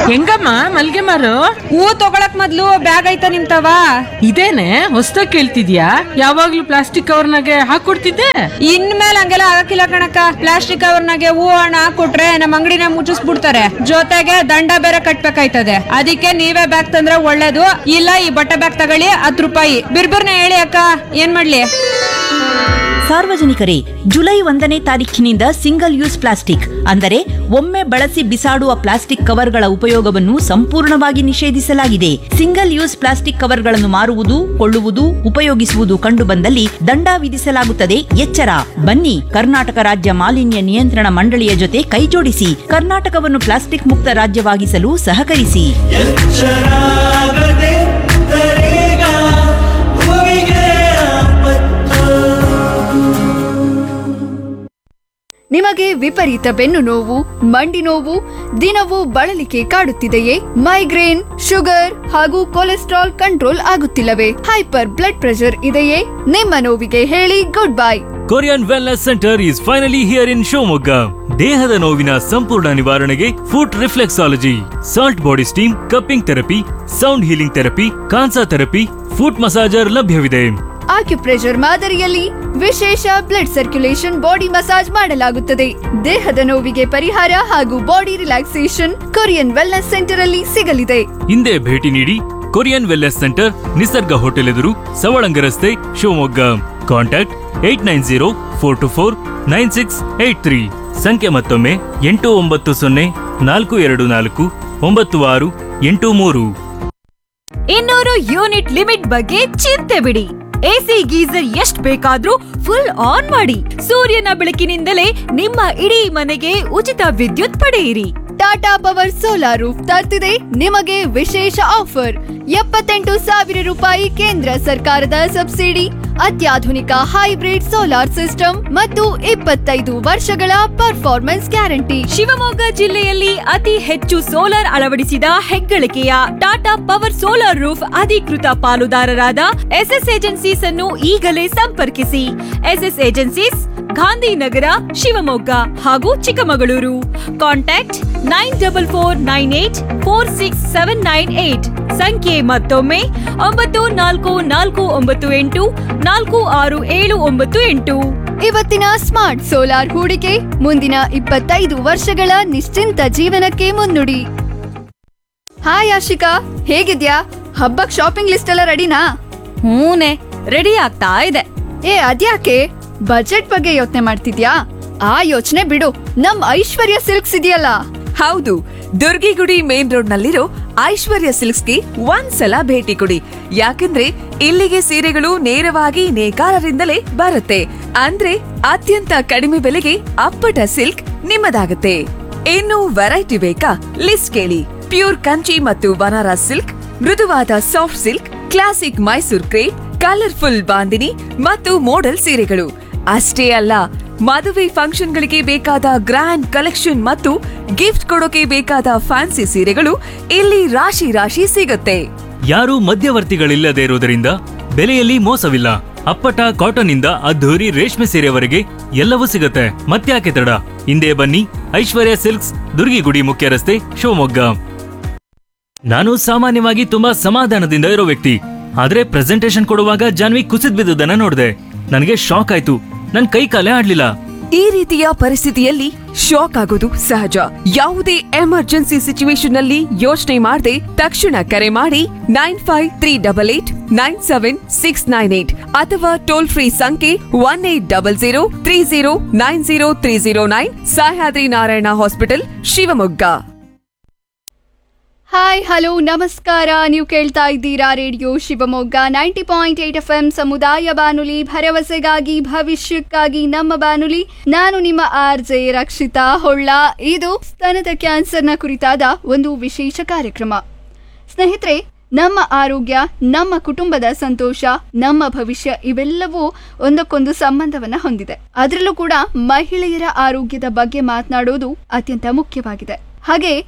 ಹೆಂಗಮ್ಮ ಮಲ್ಗೆ ಮಾರು ಹೂ ತಗೊಳಕ್ ಮೊದ್ಲು ಬ್ಯಾಗ್ ಐತ ನಿಮ್ತವ ಇದೇನೆ ಹೊಸ್ದಾಗ್ ಕೇಳ್ತಿದ್ಯಾ ಯಾವಾಗ್ಲೂ ಪ್ಲಾಸ್ಟಿಕ್ ಕವರ್ನಾಗೆ ಹಾಕೊಡ್ತಿದ್ದೆ ಇನ್ಮೇಲೆ ಹಂಗೆಲ್ಲ ಆಗಕ್ಕಿಲ್ಲ ಕಣಕ್ಕ ಪ್ಲಾಸ್ಟಿಕ್ ಕವರ್ನಾಗೆ ಹೂ ಹಣ ಹಾಕೊಟ್ರೆ ನಮ್ಮ ಅಂಗಡಿನ ಮುಚ್ಚಿಸ್ಬಿಡ್ತಾರೆ ಜೊತೆಗೆ ದಂಡ ಬೇರೆ ಕಟ್ಬೇಕಾಯ್ತದೆ ಅದಕ್ಕೆ ನೀವೇ ಬ್ಯಾಗ್ ತಂದ್ರೆ ಒಳ್ಳೇದು ಇಲ್ಲ ಈ ಬಟ್ಟೆ ಬ್ಯಾಗ್ ತಗೊಳ್ಳಿ ಹತ್ತು ರೂಪಾಯಿ ಬಿರ್ಬಿರ್ನ ಹೇಳಿ ಅಕ್ಕ ಏನ್ ಮಾಡ್ಲಿ ಸಾರ್ವಜನಿಕರೇ ಜುಲೈ ಒಂದನೇ ತಾರೀಖಿನಿಂದ ಸಿಂಗಲ್ ಯೂಸ್ ಪ್ಲಾಸ್ಟಿಕ್ ಅಂದರೆ ಒಮ್ಮೆ ಬಳಸಿ ಬಿಸಾಡುವ ಪ್ಲಾಸ್ಟಿಕ್ ಕವರ್ಗಳ ಉಪಯೋಗವನ್ನು ಸಂಪೂರ್ಣವಾಗಿ ನಿಷೇಧಿಸಲಾಗಿದೆ ಸಿಂಗಲ್ ಯೂಸ್ ಪ್ಲಾಸ್ಟಿಕ್ ಕವರ್ಗಳನ್ನು ಮಾರುವುದು ಕೊಳ್ಳುವುದು ಉಪಯೋಗಿಸುವುದು ಕಂಡುಬಂದಲ್ಲಿ ದಂಡ ವಿಧಿಸಲಾಗುತ್ತದೆ ಎಚ್ಚರ ಬನ್ನಿ ಕರ್ನಾಟಕ ರಾಜ್ಯ ಮಾಲಿನ್ಯ ನಿಯಂತ್ರಣ ಮಂಡಳಿಯ ಜೊತೆ ಕೈಜೋಡಿಸಿ ಕರ್ನಾಟಕವನ್ನು ಪ್ಲಾಸ್ಟಿಕ್ ಮುಕ್ತ ರಾಜ್ಯವಾಗಿಸಲು ಸಹಕರಿಸಿ ಎಚ್ಚರಾಗದೆ ತರೇಗ ಭೂಮಿಗೆ ಆಪತ್ತು ನಿಮಗೆ ವಿಪರೀತ ಬೆನ್ನು ನೋವು ಮಂಡಿ ನೋವು ದಿನವೂ ಬಳಲಿಕೆ ಕಾಡುತ್ತಿದೆಯೇ ಮೈಗ್ರೇನ್ ಶುಗರ್ ಹಾಗೂ ಕೊಲೆಸ್ಟ್ರಾಲ್ ಕಂಟ್ರೋಲ್ ಆಗುತ್ತಿಲ್ಲವೇ ಹೈಪರ್ ಬ್ಲಡ್ ಪ್ರೆಷರ್ ಇದೆಯೇ ನಿಮ್ಮ ನೋವಿಗೆ ಹೇಳಿ good bye Korean wellness centre is finally here in Shivamogga ದೇಹದ ನೋವಿನ ಸಂಪೂರ್ಣ ನಿವಾರಣೆಗೆ foot reflexology salt body steam cupping therapy sound healing therapy Kansa therapy foot massager ಲಭ್ಯವಿದೆ ಆಕ್ಯುಪ್ರೆಷರ್ ಮಾದರಿಯಲ್ಲಿ ವಿಶೇಷ ಬ್ಲಡ್ ಸರ್ಕ್ಯುಲೇಷನ್ ಬಾಡಿ ಮಸಾಜ್ ಮಾಡಲಾಗುತ್ತದೆ ದೇಹದ ನೋವಿಗೆ ಪರಿಹಾರ ಹಾಗೂ body relaxation Korean wellness centre ಅಲ್ಲಿ ಸಿಗಲಿದೆ ಹಿಂದೆ ಭೇಟಿ ನೀಡಿ Korean wellness centre Nisarga hotel ಎದುರು ಸವಳಂಗ ರಸ್ತೆ Shivamogga contact eight nine zero four two four nine six eight three ಸಂಖ್ಯೆ ಮತ್ತೊಮ್ಮೆ ಎಂಟು ಒಂಬತ್ತು ಸೊನ್ನೆ ನಾಲ್ಕು ಎರಡು ನಾಲ್ಕು ಒಂಬತ್ತು ಆರು ಎಂಟು ಮೂರು ಇನ್ನೂರು ಯೂನಿಟ್ ಲಿಮಿಟ್ ಬಗ್ಗೆ ಚಿಂತೆ ಬಿಡಿ ಎಸಿ ಗೀಸರ್ ಎಷ್ಟ್ ಬೇಕಾದ್ರೂ ಫುಲ್ ಆನ್ ಮಾಡಿ ಸೂರ್ಯನ ಬೆಳಕಿನಿಂದಲೇ ನಿಮ್ಮ ಇಡೀ ಮನೆಗೆ ಉಚಿತ ವಿದ್ಯುತ್ ಪಡೆಯಿರಿ ಟಾಟಾ ಪವರ್ ಸೋಲಾರ್ ರೂಫ್ ತರ್ತಿದೆ ನಿಮಗೆ ವಿಶೇಷ ಆಫರ್ ಎಪ್ಪತ್ತೆಂಟು ಸಾವಿರ ರೂಪಾಯಿ ಕೇಂದ್ರ ಸರ್ಕಾರದ ಸಬ್ಸಿಡಿ ಅತ್ಯಾಧುನಿಕ ಹೈಬ್ರಿಡ್ ಸೋಲಾರ್ ಸಿಸ್ಟಮ್ ಮತ್ತು ಇಪ್ಪತ್ತೈದು ವರ್ಷಗಳ ಪರ್ಫಾರ್ಮೆನ್ಸ್ ಗ್ಯಾರಂಟಿ ಶಿವಮೊಗ್ಗ ಜಿಲ್ಲೆಯಲ್ಲಿ ಅತಿ ಹೆಚ್ಚು ಸೋಲಾರ್ ಅಳವಡಿಸಿದ ಹೆಗ್ಗಳಿಕೆಯ ಟಾಟಾ ಪವರ್ ಸೋಲಾರ್ ರೂಫ್ ಅಧಿಕೃತ ಪಾಲುದಾರರಾದ ಎಸ್ಎಸ್ ಏಜೆನ್ಸೀಸ್ ಅನ್ನು ಈಗಲೇ ಸಂಪರ್ಕಿಸಿ ಎಸ್ಎಸ್ ಏಜೆನ್ಸೀಸ್ ಗಾಂಧಿನಗರ ಶಿವಮೊಗ್ಗ ಹಾಗೂ Chikkamagaluru contact nine double four nine eight four six seven nine eight ಸಂಖ್ಯೆ ಮತ್ತೊಮ್ಮೆ ಒಂಬತ್ತು ನಾಲ್ಕು ನಾಲ್ಕು ಒಂಬತ್ತು ಎಂಟು ನಾಲ್ಕು ಆರು ಏಳು ಒಂಬತ್ತು ಎಂಟು ಇವತ್ತಿನ ಸ್ಮಾರ್ಟ್ ಸೋಲಾರ್ ಹೂಡಿಕೆ ಮುಂದಿನ ಇಪ್ಪತ್ತೈದು ವರ್ಷಗಳ ನಿಶ್ಚಿಂತ ಜೀವನಕ್ಕೆ ಮುನ್ನುಡಿ ಹಾಯ್ ಆಶಿಕಾ ಹೇಗಿದ್ಯಾ ಹಬ್ಬಕ್ ಶಾಪಿಂಗ್ ಲಿಸ್ಟ್ ಎಲ್ಲ ರೆಡಿನಾ ಹೂನೆ ರೆಡಿ ಆಗ್ತಾ ಇದೆ ಏ ಅದ್ಯಾಕೆ ಬಜೆಟ್ ಬಗ್ಗೆ ಯೋಚನೆ ಮಾಡ್ತಿದ್ಯಾ ಆ ಯೋಚನೆ ಬಿಡು ನಮ್ ಐಶ್ವರ್ಯ ಸಿಲ್ಕ್ಸ್ ಇದೆಯಲ್ಲ ಹೌದು ದುರ್ಗಿಗುಡಿ ಮೇನ್ ರೋಡ್ ನಲ್ಲಿರೋ ಐಶ್ವರ್ಯ ಸಿಲ್ಕ್ಸ್ಗೆ ಒಂದ್ಸಲ ಭೇಟಿ ಕೊಡಿ ಯಾಕಂದ್ರೆ ಇಲ್ಲಿಗೆ ಸೀರೆಗಳು ನೇರವಾಗಿ ನೇಕಾರರಿಂದಲೇ ಬರುತ್ತೆ ಅಂದ್ರೆ ಅತ್ಯಂತ ಕಡಿಮೆ ಬೆಲೆಗೆ ಅಪ್ಪಟ ಸಿಲ್ಕ್ ನಿಮ್ಮದಾಗುತ್ತೆ ಇನ್ನು ವೆರೈಟಿ ಬೇಕಾ ಲಿಸ್ಟ್ ಕೇಳಿ ಪ್ಯೂರ್ ಕಂಚಿ ಮತ್ತು ಬನಾರಸ್ ಸಿಲ್ಕ್ ಮೃದುವಾದ soft silk classic Mysore crepe colourful Bandhini ಮತ್ತು ಮೋಡಲ್ ಸೀರೆಗಳು ಅಷ್ಟೇ ಅಲ್ಲ ಮದುವೆ ಫಂಕ್ಷನ್ಗಳಿಗೆ ಬೇಕಾದ ಗ್ರ್ಯಾಂಡ್ ಕಲೆಕ್ಷನ್ ಮತ್ತು ಗಿಫ್ಟ್ ಕೊಡೋಕೆ ಬೇಕಾದ ಫ್ಯಾನ್ಸಿ ಸೀರೆಗಳು ಇಲ್ಲಿ ರಾಶಿ ರಾಶಿ ಸಿಗುತ್ತೆ ಯಾರೂ ಮಧ್ಯವರ್ತಿಗಳಿಲ್ಲದೆ ಇರುವುದರಿಂದ ಬೆಲೆಯಲ್ಲಿ ಮೋಸವಿಲ್ಲ ಅಪ್ಪಟ ಕಾಟನ್ ಇಂದ ಅದ್ಧೂರಿ ರೇಷ್ಮೆ ಸೀರೆವರೆಗೆ ಎಲ್ಲವೂ ಸಿಗುತ್ತೆ ಮತ್ತ್ಯಾಕೆ ತಡ ಹಿಂದೆ ಬನ್ನಿ ಐಶ್ವರ್ಯ ಸಿಲ್ಕ್ಸ್ ದುರ್ಗಿಗುಡಿ ಮುಖ್ಯ ರಸ್ತೆ ಶಿವಮೊಗ್ಗ ನಾನು ಸಾಮಾನ್ಯವಾಗಿ ತುಂಬಾ ಸಮಾಧಾನದಿಂದ ಇರೋ ವ್ಯಕ್ತಿ ಆದ್ರೆ ಪ್ರೆಸೆಂಟೇಶನ್ ಕೊಡುವಾಗ ಜಾನ್ವಿ ಕುಸಿದ್ ಬಿದ್ದುದನ್ನ ನೋಡಿದೆ ನನಗೆ ಶಾಕ್ ಆಯ್ತು ನನ್ ಕೈ ಕಾಲೇ ಆಡ್ಲಿಲ್ಲ ಈ ರೀತಿಯ ಪರಿಸ್ಥಿತಿಯಲ್ಲಿ ಶಾಕ್ ಆಗೋದು ಸಹಜ ಯಾವುದೇ ಎಮರ್ಜೆನ್ಸಿ ಸಿಚುವೇಶನ್ ನಲ್ಲಿ ಯೋಚನೆ ಮಾಡದೆ ತಕ್ಷಣ ಕರೆ ಮಾಡಿ nine five three double eight nine seven six nine eight ಅಥವಾ ಟೋಲ್ ಫ್ರೀ ಸಂಖ್ಯೆ one eight double zero three zero nine zero three zero nine Sahyadri Narayana hospital Shivamogga hi hello ನಮಸ್ಕಾರ ನೀವು ಕೇಳ್ತಾ ಇದ್ದೀರಾ radio Shivamogga ninety point eight F M ಸಮುದಾಯ ಬಾನುಲಿ ಭರವಸೆಗಾಗಿ ಭವಿಷ್ಯಕ್ಕಾಗಿ ನಮ್ಮ ಬಾನುಲಿ ನಾನು ನಿಮ್ಮ ಆರ್ ಜೆ ರಕ್ಷಿತಾ ಹೊಳ್ಳ ಇದು ಸ್ತನದ ಕ್ಯಾನ್ಸರ್ನ ಕುರಿತಾದ ಒಂದು ವಿಶೇಷ ಕಾರ್ಯಕ್ರಮ ಸ್ನೇಹಿತರೆ ನಮ್ಮ ಆರೋಗ್ಯ ನಮ್ಮ ಕುಟುಂಬದ ಸಂತೋಷ ನಮ್ಮ ಭವಿಷ್ಯ ಇವೆಲ್ಲವೂ ಒಂದಕ್ಕೊಂದು ಸಂಬಂಧವನ್ನ ಹೊಂದಿದೆ ಅದರಲ್ಲೂ ಕೂಡ ಮಹಿಳೆಯರ ಆರೋಗ್ಯದ ಬಗ್ಗೆ ಮಾತನಾಡೋದು ಅತ್ಯಂತ ಮುಖ್ಯವಾಗಿದೆ ಹಾಗೆ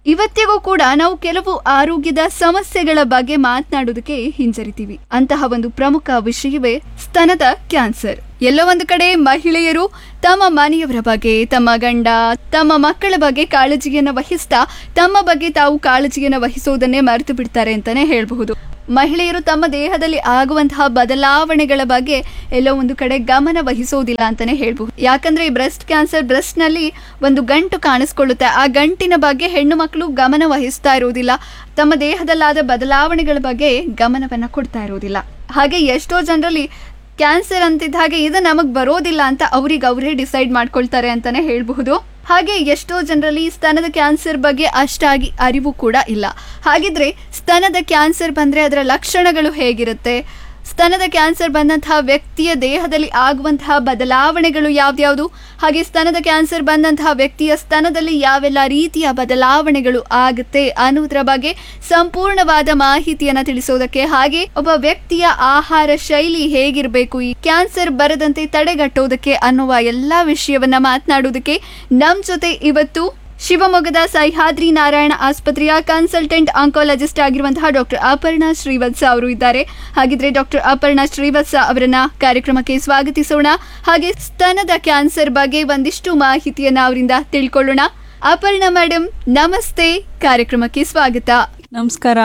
ಇವತ್ತಿಗೂ ಕೂಡ ನಾವು ಕೆಲವು ಆರೋಗ್ಯದ ಸಮಸ್ಯೆಗಳ ಬಗ್ಗೆ ಮಾತನಾಡೋದಕ್ಕೆ ಹಿಂಜರಿತೀವಿ ಅಂತಹ ಒಂದು ಪ್ರಮುಖ ವಿಷಯವೇ ಸ್ತನದ ಕ್ಯಾನ್ಸರ್ ಎಲ್ಲೋ ಒಂದು ಕಡೆ ಮಹಿಳೆಯರು ತಮ್ಮ ಮನೆಯವರ ಬಗ್ಗೆ ತಮ್ಮ ಗಂಡ ತಮ್ಮ ಮಕ್ಕಳ ಬಗ್ಗೆ ಕಾಳಜಿಯನ್ನ ವಹಿಸ್ತಾ ತಮ್ಮ ಬಗ್ಗೆ ತಾವು ಕಾಳಜಿಯನ್ನ ವಹಿಸೋದನ್ನೇ ಮರೆತು ಬಿಡ್ತಾರೆ ಅಂತಾನೆ ಹೇಳಬಹುದು ಮಹಿಳೆಯರು ತಮ್ಮ ದೇಹದಲ್ಲಿ ಆಗುವಂತಹ ಬದಲಾವಣೆಗಳ ಬಗ್ಗೆ ಎಲ್ಲೋ ಒಂದು ಕಡೆ ಗಮನ ವಹಿಸೋದಿಲ್ಲ ಅಂತಾನೆ ಹೇಳ್ಬಹುದು ಯಾಕಂದ್ರೆ ಈ ಬ್ರೆಸ್ಟ್ ಕ್ಯಾನ್ಸರ್ ಬ್ರೆಸ್ಟ್ ನಲ್ಲಿ ಒಂದು ಗಂಟು ಕಾಣಿಸ್ಕೊಳ್ಳುತ್ತೆ ಆ ಗಂಟಿನ ಬಗ್ಗೆ ಹೆಣ್ಣು ಮಕ್ಕಳು ಗಮನ ವಹಿಸ್ತಾ ಇರೋದಿಲ್ಲ ತಮ್ಮ ದೇಹದಲ್ಲಾದ ಬದಲಾವಣೆಗಳ ಬಗ್ಗೆ ಗಮನವನ್ನ ಕೊಡ್ತಾ ಇರೋದಿಲ್ಲ ಹಾಗೆ ಎಷ್ಟೋ ಜನರಲ್ಲಿ ಕ್ಯಾನ್ಸರ್ ಅಂತಿದ್ದ ಹಾಗೆ ಇದು ನಮಗ್ ಬರೋದಿಲ್ಲ ಅಂತ ಅವ್ರಿಗೆ ಅವರೇ ಡಿಸೈಡ್ ಮಾಡ್ಕೊಳ್ತಾರೆ ಅಂತಾನೆ ಹೇಳ್ಬಹುದು ಹಾಗೆ ಎಷ್ಟೋ ಜನರಲ್ಲಿ ಸ್ತನದ ಕ್ಯಾನ್ಸರ್ ಬಗ್ಗೆ ಅಷ್ಟಾಗಿ ಅರಿವು ಕೂಡ ಇಲ್ಲ ಹಾಗಿದ್ರೆ ಸ್ತನದ ಕ್ಯಾನ್ಸರ್ ಬಂದ್ರೆ ಅದರ ಲಕ್ಷಣಗಳು ಹೇಗಿರುತ್ತೆ ಸ್ತನದ ಕ್ಯಾನ್ಸರ್ ಬಂದಂತಹ ವ್ಯಕ್ತಿಯ ದೇಹದಲ್ಲಿ ಆಗುವಂತಹ ಬದಲಾವಣೆಗಳು ಯಾವ್ದ್ಯಾವುದು ಹಾಗೆ ಸ್ತನದ ಕ್ಯಾನ್ಸರ್ ಬಂದಂತಹ ವ್ಯಕ್ತಿಯ ಸ್ತನದಲ್ಲಿ ಯಾವೆಲ್ಲ ರೀತಿಯ ಬದಲಾವಣೆಗಳು ಆಗುತ್ತೆ ಅನ್ನೋದ್ರ ಬಗ್ಗೆ ಸಂಪೂರ್ಣವಾದ ಮಾಹಿತಿಯನ್ನ ತಿಳಿಸೋದಕ್ಕೆ ಹಾಗೆ ಒಬ್ಬ ವ್ಯಕ್ತಿಯ ಆಹಾರ ಶೈಲಿ ಹೇಗಿರಬೇಕು ಈ ಕ್ಯಾನ್ಸರ್ ಬರದಂತೆ ತಡೆಗಟ್ಟೋದಕ್ಕೆ ಅನ್ನುವ ಎಲ್ಲಾ ವಿಷಯವನ್ನ ಮಾತನಾಡೋದಕ್ಕೆ ನಮ್ ಜೊತೆ ಇವತ್ತು ಶಿವಮೊಗ್ಗದ ಸಹ್ಯಾದ್ರಿ ನಾರಾಯಣ ಆಸ್ಪತ್ರೆಯ ಕನ್ಸಲ್ಟೆಂಟ್ ಆಂಕಾಲಜಿಸ್ಟ್ ಆಗಿರುವಂತಹ ಡಾಕ್ಟರ್ ಅಪರ್ಣಾ ಶ್ರೀವತ್ಸ ಅವರು ಇದ್ದಾರೆ ಹಾಗಿದ್ರೆ ಡಾಕ್ಟರ್ ಅಪರ್ಣಾ ಶ್ರೀವತ್ಸ ಅವರನ್ನ ಕಾರ್ಯಕ್ರಮಕ್ಕೆ ಸ್ವಾಗತಿಸೋಣ ಹಾಗೆ ಸ್ತನದ ಕ್ಯಾನ್ಸರ್ ಬಗ್ಗೆ ಒಂದಿಷ್ಟು ಮಾಹಿತಿಯನ್ನ ಅವರಿಂದ ತಿಳ್ಕೊಳ್ಳೋಣ ಅಪರ್ಣಾ ಮೇಡಮ್ ನಮಸ್ತೆ ಕಾರ್ಯಕ್ರಮಕ್ಕೆ ಸ್ವಾಗತ ನಮಸ್ಕಾರ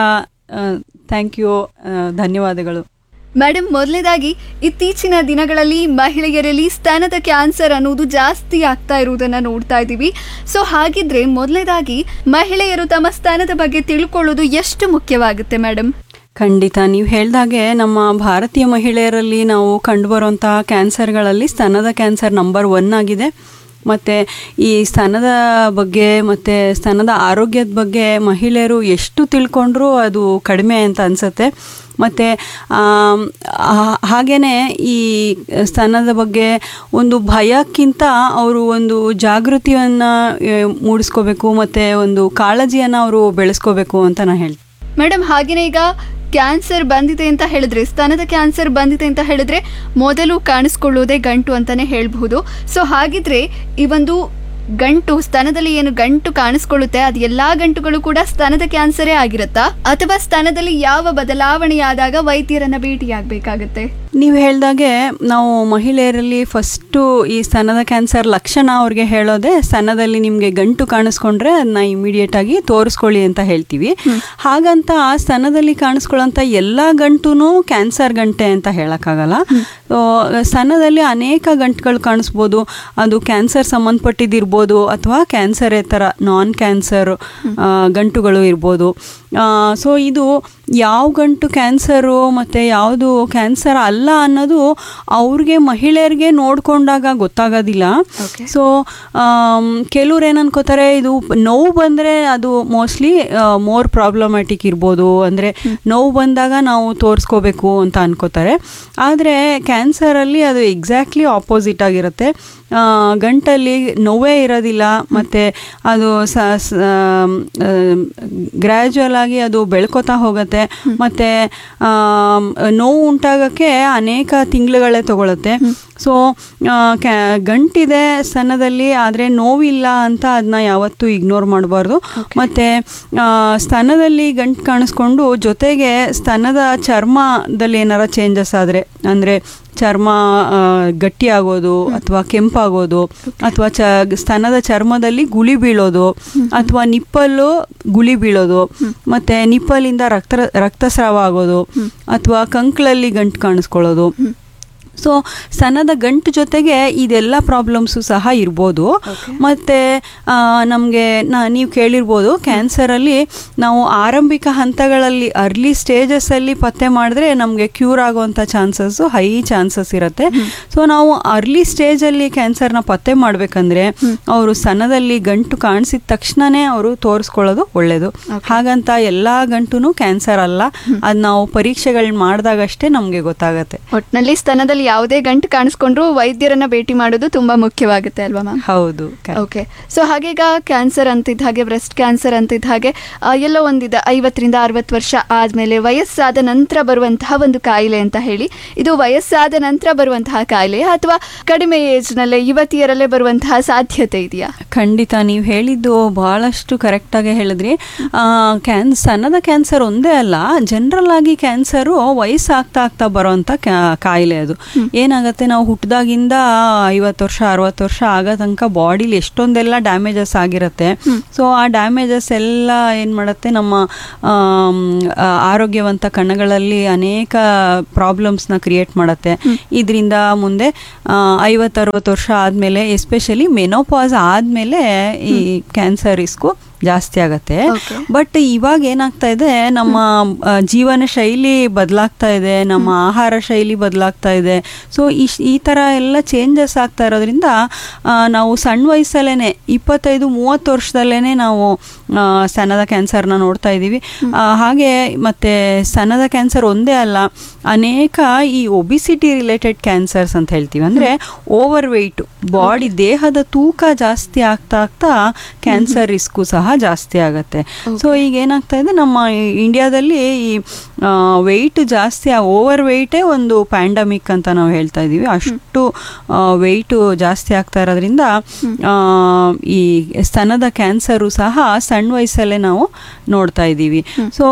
ಥ್ಯಾಂಕ್ ಯು ಧನ್ಯವಾದಗಳು ಮೇಡಮ್ ಮೊದಲನೇದಾಗಿ ಇತ್ತೀಚಿನ ದಿನಗಳಲ್ಲಿ ಮಹಿಳೆಯರಲ್ಲಿ ಸ್ತನದ ಕ್ಯಾನ್ಸರ್ ಅನ್ನೋದು ಜಾಸ್ತಿ ಆಗ್ತಾ ಇರುವುದನ್ನ ನೋಡ್ತಾ ಇದ್ದೀವಿ ಸೊ ಹಾಗಿದ್ರೆ ಮೊದಲನೇದಾಗಿ ಮಹಿಳೆಯರು ತಮ್ಮ ಸ್ತನದ ಬಗ್ಗೆ ತಿಳ್ಕೊಳ್ಳೋದು ಎಷ್ಟು ಮುಖ್ಯವಾಗುತ್ತೆ ಮೇಡಮ್ ಖಂಡಿತ ನೀವು ಹೇಳ್ದಾಗೆ ನಮ್ಮ ಭಾರತೀಯ ಮಹಿಳೆಯರಲ್ಲಿ ನಾವು ಕಂಡುಬರುವಂತಹ ಕ್ಯಾನ್ಸರ್ಗಳಲ್ಲಿ ಸ್ತನದ ಕ್ಯಾನ್ಸರ್ ನಂಬರ್ ಒನ್ ಆಗಿದೆ ಮತ್ತು ಈ ಸ್ತನದ ಬಗ್ಗೆ ಮತ್ತು ಸ್ತನದ ಆರೋಗ್ಯದ ಬಗ್ಗೆ ಮಹಿಳೆಯರು ಎಷ್ಟು ತಿಳ್ಕೊಂಡ್ರೂ ಅದು ಕಡಿಮೆ ಅಂತ ಅನಿಸುತ್ತೆ ಮತ್ತು ಹಾಗೆಯೇ ಈ ಸ್ತನದ ಬಗ್ಗೆ ಒಂದು ಭಯಕ್ಕಿಂತ ಅವರು ಒಂದು ಜಾಗೃತಿಯನ್ನು ಮೂಡಿಸ್ಕೋಬೇಕು ಮತ್ತು ಒಂದು ಕಾಳಜಿಯನ್ನು ಅವರು ಬೆಳೆಸ್ಕೋಬೇಕು ಅಂತ ನಾನು ಹೇಳ್ತೀನಿ ಮೇಡಮ್ ಹಾಗೇನೆ ಈಗ ಕ್ಯಾನ್ಸರ್ ಬಂದಿದೆ ಅಂತ ಹೇಳಿದ್ರೆ ಸ್ತನದ ಕ್ಯಾನ್ಸರ್ ಬಂದಿದೆ ಅಂತ ಹೇಳಿದ್ರೆ ಮೊದಲು ಕಾಣಿಸ್ಕೊಳ್ಳೋದೇ ಗಂಟು ಅಂತಾನೆ ಹೇಳ್ಬಹುದು ಸೊ ಹಾಗಿದ್ರೆ ಈ ಒಂದು ಗಂಟು ಸ್ತನದಲ್ಲಿ ಏನು ಗಂಟು ಕಾಣಿಸ್ಕೊಳ್ಳುತ್ತೆ ಅದು ಎಲ್ಲಾ ಗಂಟುಗಳು ಕೂಡ ಸ್ತನದ ಕ್ಯಾನ್ಸರೇ ಆಗಿರುತ್ತಾ ಅಥವಾ ಸ್ತನದಲ್ಲಿ ಯಾವ ಬದಲಾವಣೆಯಾದಾಗ ವೈದ್ಯರನ್ನ ಭೇಟಿಯಾಗಬೇಕಾಗತ್ತೆ ನೀವು ಹೇಳ್ದಾಗೆ ನಾವು ಮಹಿಳೆಯರಲ್ಲಿ ಫಸ್ಟು ಈ ಸ್ತನದ ಕ್ಯಾನ್ಸರ್ ಲಕ್ಷಣ ಅವ್ರಿಗೆ ಹೇಳೋದೆ ಸ್ತನದಲ್ಲಿ ನಿಮಗೆ ಗಂಟು ಕಾಣಿಸ್ಕೊಂಡ್ರೆ ಅದನ್ನ ಇಮಿಡಿಯೇಟ್ ಆಗಿ ತೋರಿಸ್ಕೊಳ್ಳಿ ಅಂತ ಹೇಳ್ತೀವಿ ಹಾಗಂತ ಆ ಸ್ತನದಲ್ಲಿ ಕಾಣಿಸ್ಕೊಳ್ಳೋಂಥ ಎಲ್ಲ ಗಂಟು ಕ್ಯಾನ್ಸರ್ ಗಂಟೆ ಅಂತ ಹೇಳೋಕ್ಕಾಗಲ್ಲ ಸ್ತನದಲ್ಲಿ ಅನೇಕ ಗಂಟುಗಳು ಕಾಣಿಸ್ಬೋದು ಅದು ಕ್ಯಾನ್ಸರ್ ಸಂಬಂಧಪಟ್ಟಿದ್ದಿರ್ಬೋದು ಅಥವಾ ಕ್ಯಾನ್ಸರೇತರ ನಾನ್ ಕ್ಯಾನ್ಸರ್ ಗಂಟುಗಳು ಇರ್ಬೋದು ಸೊ ಇದು ಯಾವ ಗಂಟು ಕ್ಯಾನ್ಸರು ಮತ್ತು ಯಾವುದು ಕ್ಯಾನ್ಸರ್ ಅಲ್ಲ ಅನ್ನೋದು ಅವ್ರಿಗೆ ಮಹಿಳೆಯರಿಗೆ ನೋಡಿಕೊಂಡಾಗ ಗೊತ್ತಾಗೋದಿಲ್ಲ ಸೊ ಕೆಲವ್ರು ಏನು ಅನ್ಕೋತಾರೆ ಇದು ನೋವು ಬಂದರೆ ಅದು ಮೋಸ್ಟ್ಲಿ ಮೋರ್ ಪ್ರಾಬ್ಲಮ್ಯಾಟಿಕ್ ಇರ್ಬೋದು ಅಂದರೆ ನೋವು ಬಂದಾಗ ನಾವು ತೋರಿಸ್ಕೋಬೇಕು ಅಂತ ಅನ್ಕೋತಾರೆ ಆದರೆ ಕ್ಯಾನ್ಸರಲ್ಲಿ ಅದು ಎಕ್ಸಾಕ್ಟ್ಲಿ ಆಪೋಸಿಟ್ ಆಗಿರುತ್ತೆ ಗಂಟಲ್ಲಿ ನೋವೇ ಇರೋದಿಲ್ಲ ಮತ್ತು ಅದು ಸ ಗ್ರ್ಯಾಜುವಲ್ ಆಗಿ ಅದು ಬೆಳ್ಕೋತಾ ಹೋಗುತ್ತೆ ಮತ್ತು ನೋವು ಉಂಟಾಗೋಕ್ಕೆ ಅನೇಕ ತಿಂಗಳುಗಳೇ ತಗೊಳುತ್ತೆ ಸೊ ಕ್ಯಾ ಗಂಟಿದೆ ಸ್ತನದಲ್ಲಿ ಆದರೆ ನೋವಿಲ್ಲ ಅಂತ ಅದನ್ನ ಯಾವತ್ತೂ ಇಗ್ನೋರ್ ಮಾಡಬಾರ್ದು ಮತ್ತು ಸ್ತನದಲ್ಲಿ ಗಂಟು ಕಾಣಿಸ್ಕೊಂಡು ಜೊತೆಗೆ ಸ್ತನದ ಚರ್ಮದಲ್ಲಿ ಏನಾರ ಚೇಂಜಸ್ ಆದರೆ ಅಂದರೆ ಚರ್ಮ ಗಟ್ಟಿಯಾಗೋದು ಅಥವಾ ಕೆಂಪಾಗೋದು ಅಥವಾ ಚ ಸ್ತನದ ಚರ್ಮದಲ್ಲಿ ಗುಳಿ ಬೀಳೋದು ಅಥವಾ ನಿಪ್ಪಲ್ಲು ಗುಳಿ ಬೀಳೋದು ಮತ್ತು ನಿಪ್ಪಲಿಂದ ರಕ್ತ ರಕ್ತಸ್ರಾವ ಆಗೋದು ಅಥವಾ ಕಂಕ್ಳಲ್ಲಿ ಗಂಟು ಕಾಣಿಸ್ಕೊಳ್ಳೋದು ಸೊ ಸ್ತನದ ಗಂಟು ಜೊತೆಗೆ ಇದೆಲ್ಲ ಪ್ರಾಬ್ಲಮ್ಸು ಸಹ ಇರ್ಬೋದು ಮತ್ತು ನಮಗೆ ನಾ ನೀವು ಕೇಳಿರ್ಬೋದು ಕ್ಯಾನ್ಸರಲ್ಲಿ ನಾವು ಆರಂಭಿಕ ಹಂತಗಳಲ್ಲಿ ಅರ್ಲಿ ಸ್ಟೇಜಸ್ಸಲ್ಲಿ ಪತ್ತೆ ಮಾಡಿದ್ರೆ ನಮಗೆ ಕ್ಯೂರ್ ಆಗುವಂಥ ಚಾನ್ಸಸ್ಸು ಹೈ ಚಾನ್ಸಸ್ ಇರುತ್ತೆ ಸೊ ನಾವು ಅರ್ಲಿ ಸ್ಟೇಜಲ್ಲಿ ಕ್ಯಾನ್ಸರ್ನ ಪತ್ತೆ ಮಾಡಬೇಕಂದ್ರೆ ಅವರು ಸ್ತನದಲ್ಲಿ ಗಂಟು ಕಾಣಿಸಿದ ತಕ್ಷಣವೇ ಅವರು ತೋರಿಸ್ಕೊಳ್ಳೋದು ಒಳ್ಳೆಯದು ಹಾಗಂತ ಎಲ್ಲ ಗಂಟು ಕ್ಯಾನ್ಸರ್ ಅಲ್ಲ ಅದು ನಾವು ಪರೀಕ್ಷೆಗಳು ಮಾಡಿದಾಗಷ್ಟೇ ನಮಗೆ ಗೊತ್ತಾಗತ್ತೆ ಒಟ್ಟಿನಲ್ಲಿ ಸ್ತನದಲ್ಲಿ ಯಾವುದೇ ಗಂಟು ಕಾಣಿಸ್ಕೊಂಡ್ರು ವೈದ್ಯರನ್ನ ಭೇಟಿ ಮಾಡೋದು ತುಂಬಾ ಮುಖ್ಯವಾಗುತ್ತೆ ಅಲ್ವಾ ಮ್ಯಾಮ್ ಹೌದು correct. ಓಕೆ ಸೊ ಹಾಗೀಗ ಕ್ಯಾನ್ಸರ್ ಅಂತಿದ್ದ ಹಾಗೆ ಬ್ರೆಸ್ಟ್ ಕ್ಯಾನ್ಸರ್ ಅಂತಿದ್ದ ಹಾಗೆ ಆ, ಎಲ್ಲೋ ಒಂದಿದೆ ಐವತ್ತರಿಂದ ಅರವತ್ತು ವರ್ಷ ಆದಮೇಲೆ ವಯಸ್ಸಾದ ನಂತರ ಬರುವಂತಹ ಒಂದು ಕಾಯಿಲೆ ಅಂತ ಹೇಳಿ ಇದು ವಯಸ್ಸಾದ ನಂತರ ಬರುವಂತಹ ಕಾಯಿಲೆ ಅಥವಾ ಕಡಿಮೆ ಏಜ್ನಲ್ಲೇ ಯುವತಿಯರಲ್ಲೇ ಬರುವಂತಹ ಸಾಧ್ಯತೆ ಇದೆಯಾ ಖಂಡಿತ ನೀವು ಹೇಳಿದ್ದು ಬಹಳಷ್ಟು ಕರೆಕ್ಟಾಗಿ ಹೇಳಿದ್ರಿ ಆ, ಕ್ಯಾನ್ ಸಣ್ಣದ ಕ್ಯಾನ್ಸರ್ ಒಂದೇ ಅಲ್ಲ ಜನರಲ್ ಆಗಿ ಕ್ಯಾನ್ಸರು ವಯಸ್ಸಾಗ್ತಾ ಆಗ್ತಾ ಬರೋವಂಥ ಕ್ಯಾ- ಕಾಯಿಲೆ ಅದು ಏನಾಗುತ್ತೆ ನಾವು ಹುಟ್ಟಿದಾಗಿಂದ ಐವತ್ತು ವರ್ಷ ಅರವತ್ತು ವರ್ಷ ಆಗೋ ತನಕ ಬಾಡಿಲಿ ಎಷ್ಟೊಂದೆಲ್ಲ ಡ್ಯಾಮೇಜಸ್ ಆಗಿರುತ್ತೆ ಸೊ ಆ ಡ್ಯಾಮೇಜಸ್ ಎಲ್ಲ ಏನು ಮಾಡುತ್ತೆ ನಮ್ಮ ಆಮ್, ಆ, ಆರೋಗ್ಯವಂತ ಕಣಗಳಲ್ಲಿ ಅನೇಕ ಪ್ರಾಬ್ಲಮ್ಸ್ನ ಕ್ರಿಯೇಟ್ ಮಾಡುತ್ತೆ ಇದರಿಂದ ಮುಂದೆ ಐವತ್ತು ಅರವತ್ತು ವರ್ಷ ಆದಮೇಲೆ ಎಸ್ಪೆಷಲಿ ಮೆನೋಪಾಸ್ ಆದಮೇಲೆ ಈ ಕ್ಯಾನ್ಸರ್ ರಿಸ್ಕು ಜಾಸ್ತಿ ಆಗತ್ತೆ Okay. ಬಟ್ ಇವಾಗ ಏನಾಗ್ತಾ ಇದೆ ನಮ್ಮ ಆ, ಜೀವನ ಶೈಲಿ ಬದಲಾಗ್ತಾ ಇದೆ ನಮ್ಮ ಆಹಾರ ಶೈಲಿ ಬದಲಾಗ್ತಾ ಇದೆ ಸೊ ಇಶ್ ಈ ಥರ ಎಲ್ಲ ಚೇಂಜಸ್ ಆಗ್ತಾ ಇರೋದ್ರಿಂದ ಆ, ನಾವು ಸಣ್ಣ ವಯಸ್ಸಲ್ಲೇ ಇಪ್ಪತ್ತೈದು ಮೂವತ್ತು ವರ್ಷದಲ್ಲೇ ನಾವು ಆ, ಸ್ತನದ ಕ್ಯಾನ್ಸರ್ನ ನೋಡ್ತಾ ಇದ್ದೀವಿ ಆ, ಹಾಗೆ ಮತ್ತು ಸ್ತನದ ಕ್ಯಾನ್ಸರ್ ಒಂದೇ ಅಲ್ಲ ಅನೇಕ ಈ ಒಬಿಸಿಟಿ ರಿಲೇಟೆಡ್ ಕ್ಯಾನ್ಸರ್ಸ್ ಅಂತ ಹೇಳ್ತೀವಿ ಅಂದರೆ ಓವರ್ ವೆಯ್ಟ್ ಬಾಡಿ ದೇಹದ ತೂಕ ಜಾಸ್ತಿ ಆಗ್ತಾ ಆಗ್ತಾ ಕ್ಯಾನ್ಸರ್ ರಿಸ್ಕು ಸಹ ಜಾಸ್ತಿ ಆಗತ್ತೆ ಸೊ ಈಗ ಏನಾಗ್ತಾ ಇದೆ ನಮ್ಮ ಈ- ಇಂಡಿಯಾದಲ್ಲಿ ಈ ವೆಯ್ಟ್ ಜಾಸ್ತಿ ಓವರ್ ವೆಯ್ಟೇ ಒಂದು ಪ್ಯಾಂಡಮಿಕ್ ಅಂತ ನಾವು ಹೇಳ್ತಾ ಇದ್ದೀವಿ ಅಷ್ಟು ವೆಯ್ಟು ಜಾಸ್ತಿ ಆಗ್ತಾ ಇರೋದ್ರಿಂದ ಆ, ಈ ಸ್ತನದ ಕ್ಯಾನ್ಸರು ಸಹ ಸಣ್ಣ ವಯಸ್ಸಲ್ಲೇ ನಾವು ನೋಡ್ತಾ ಇದ್ದೀವಿ ಸೊ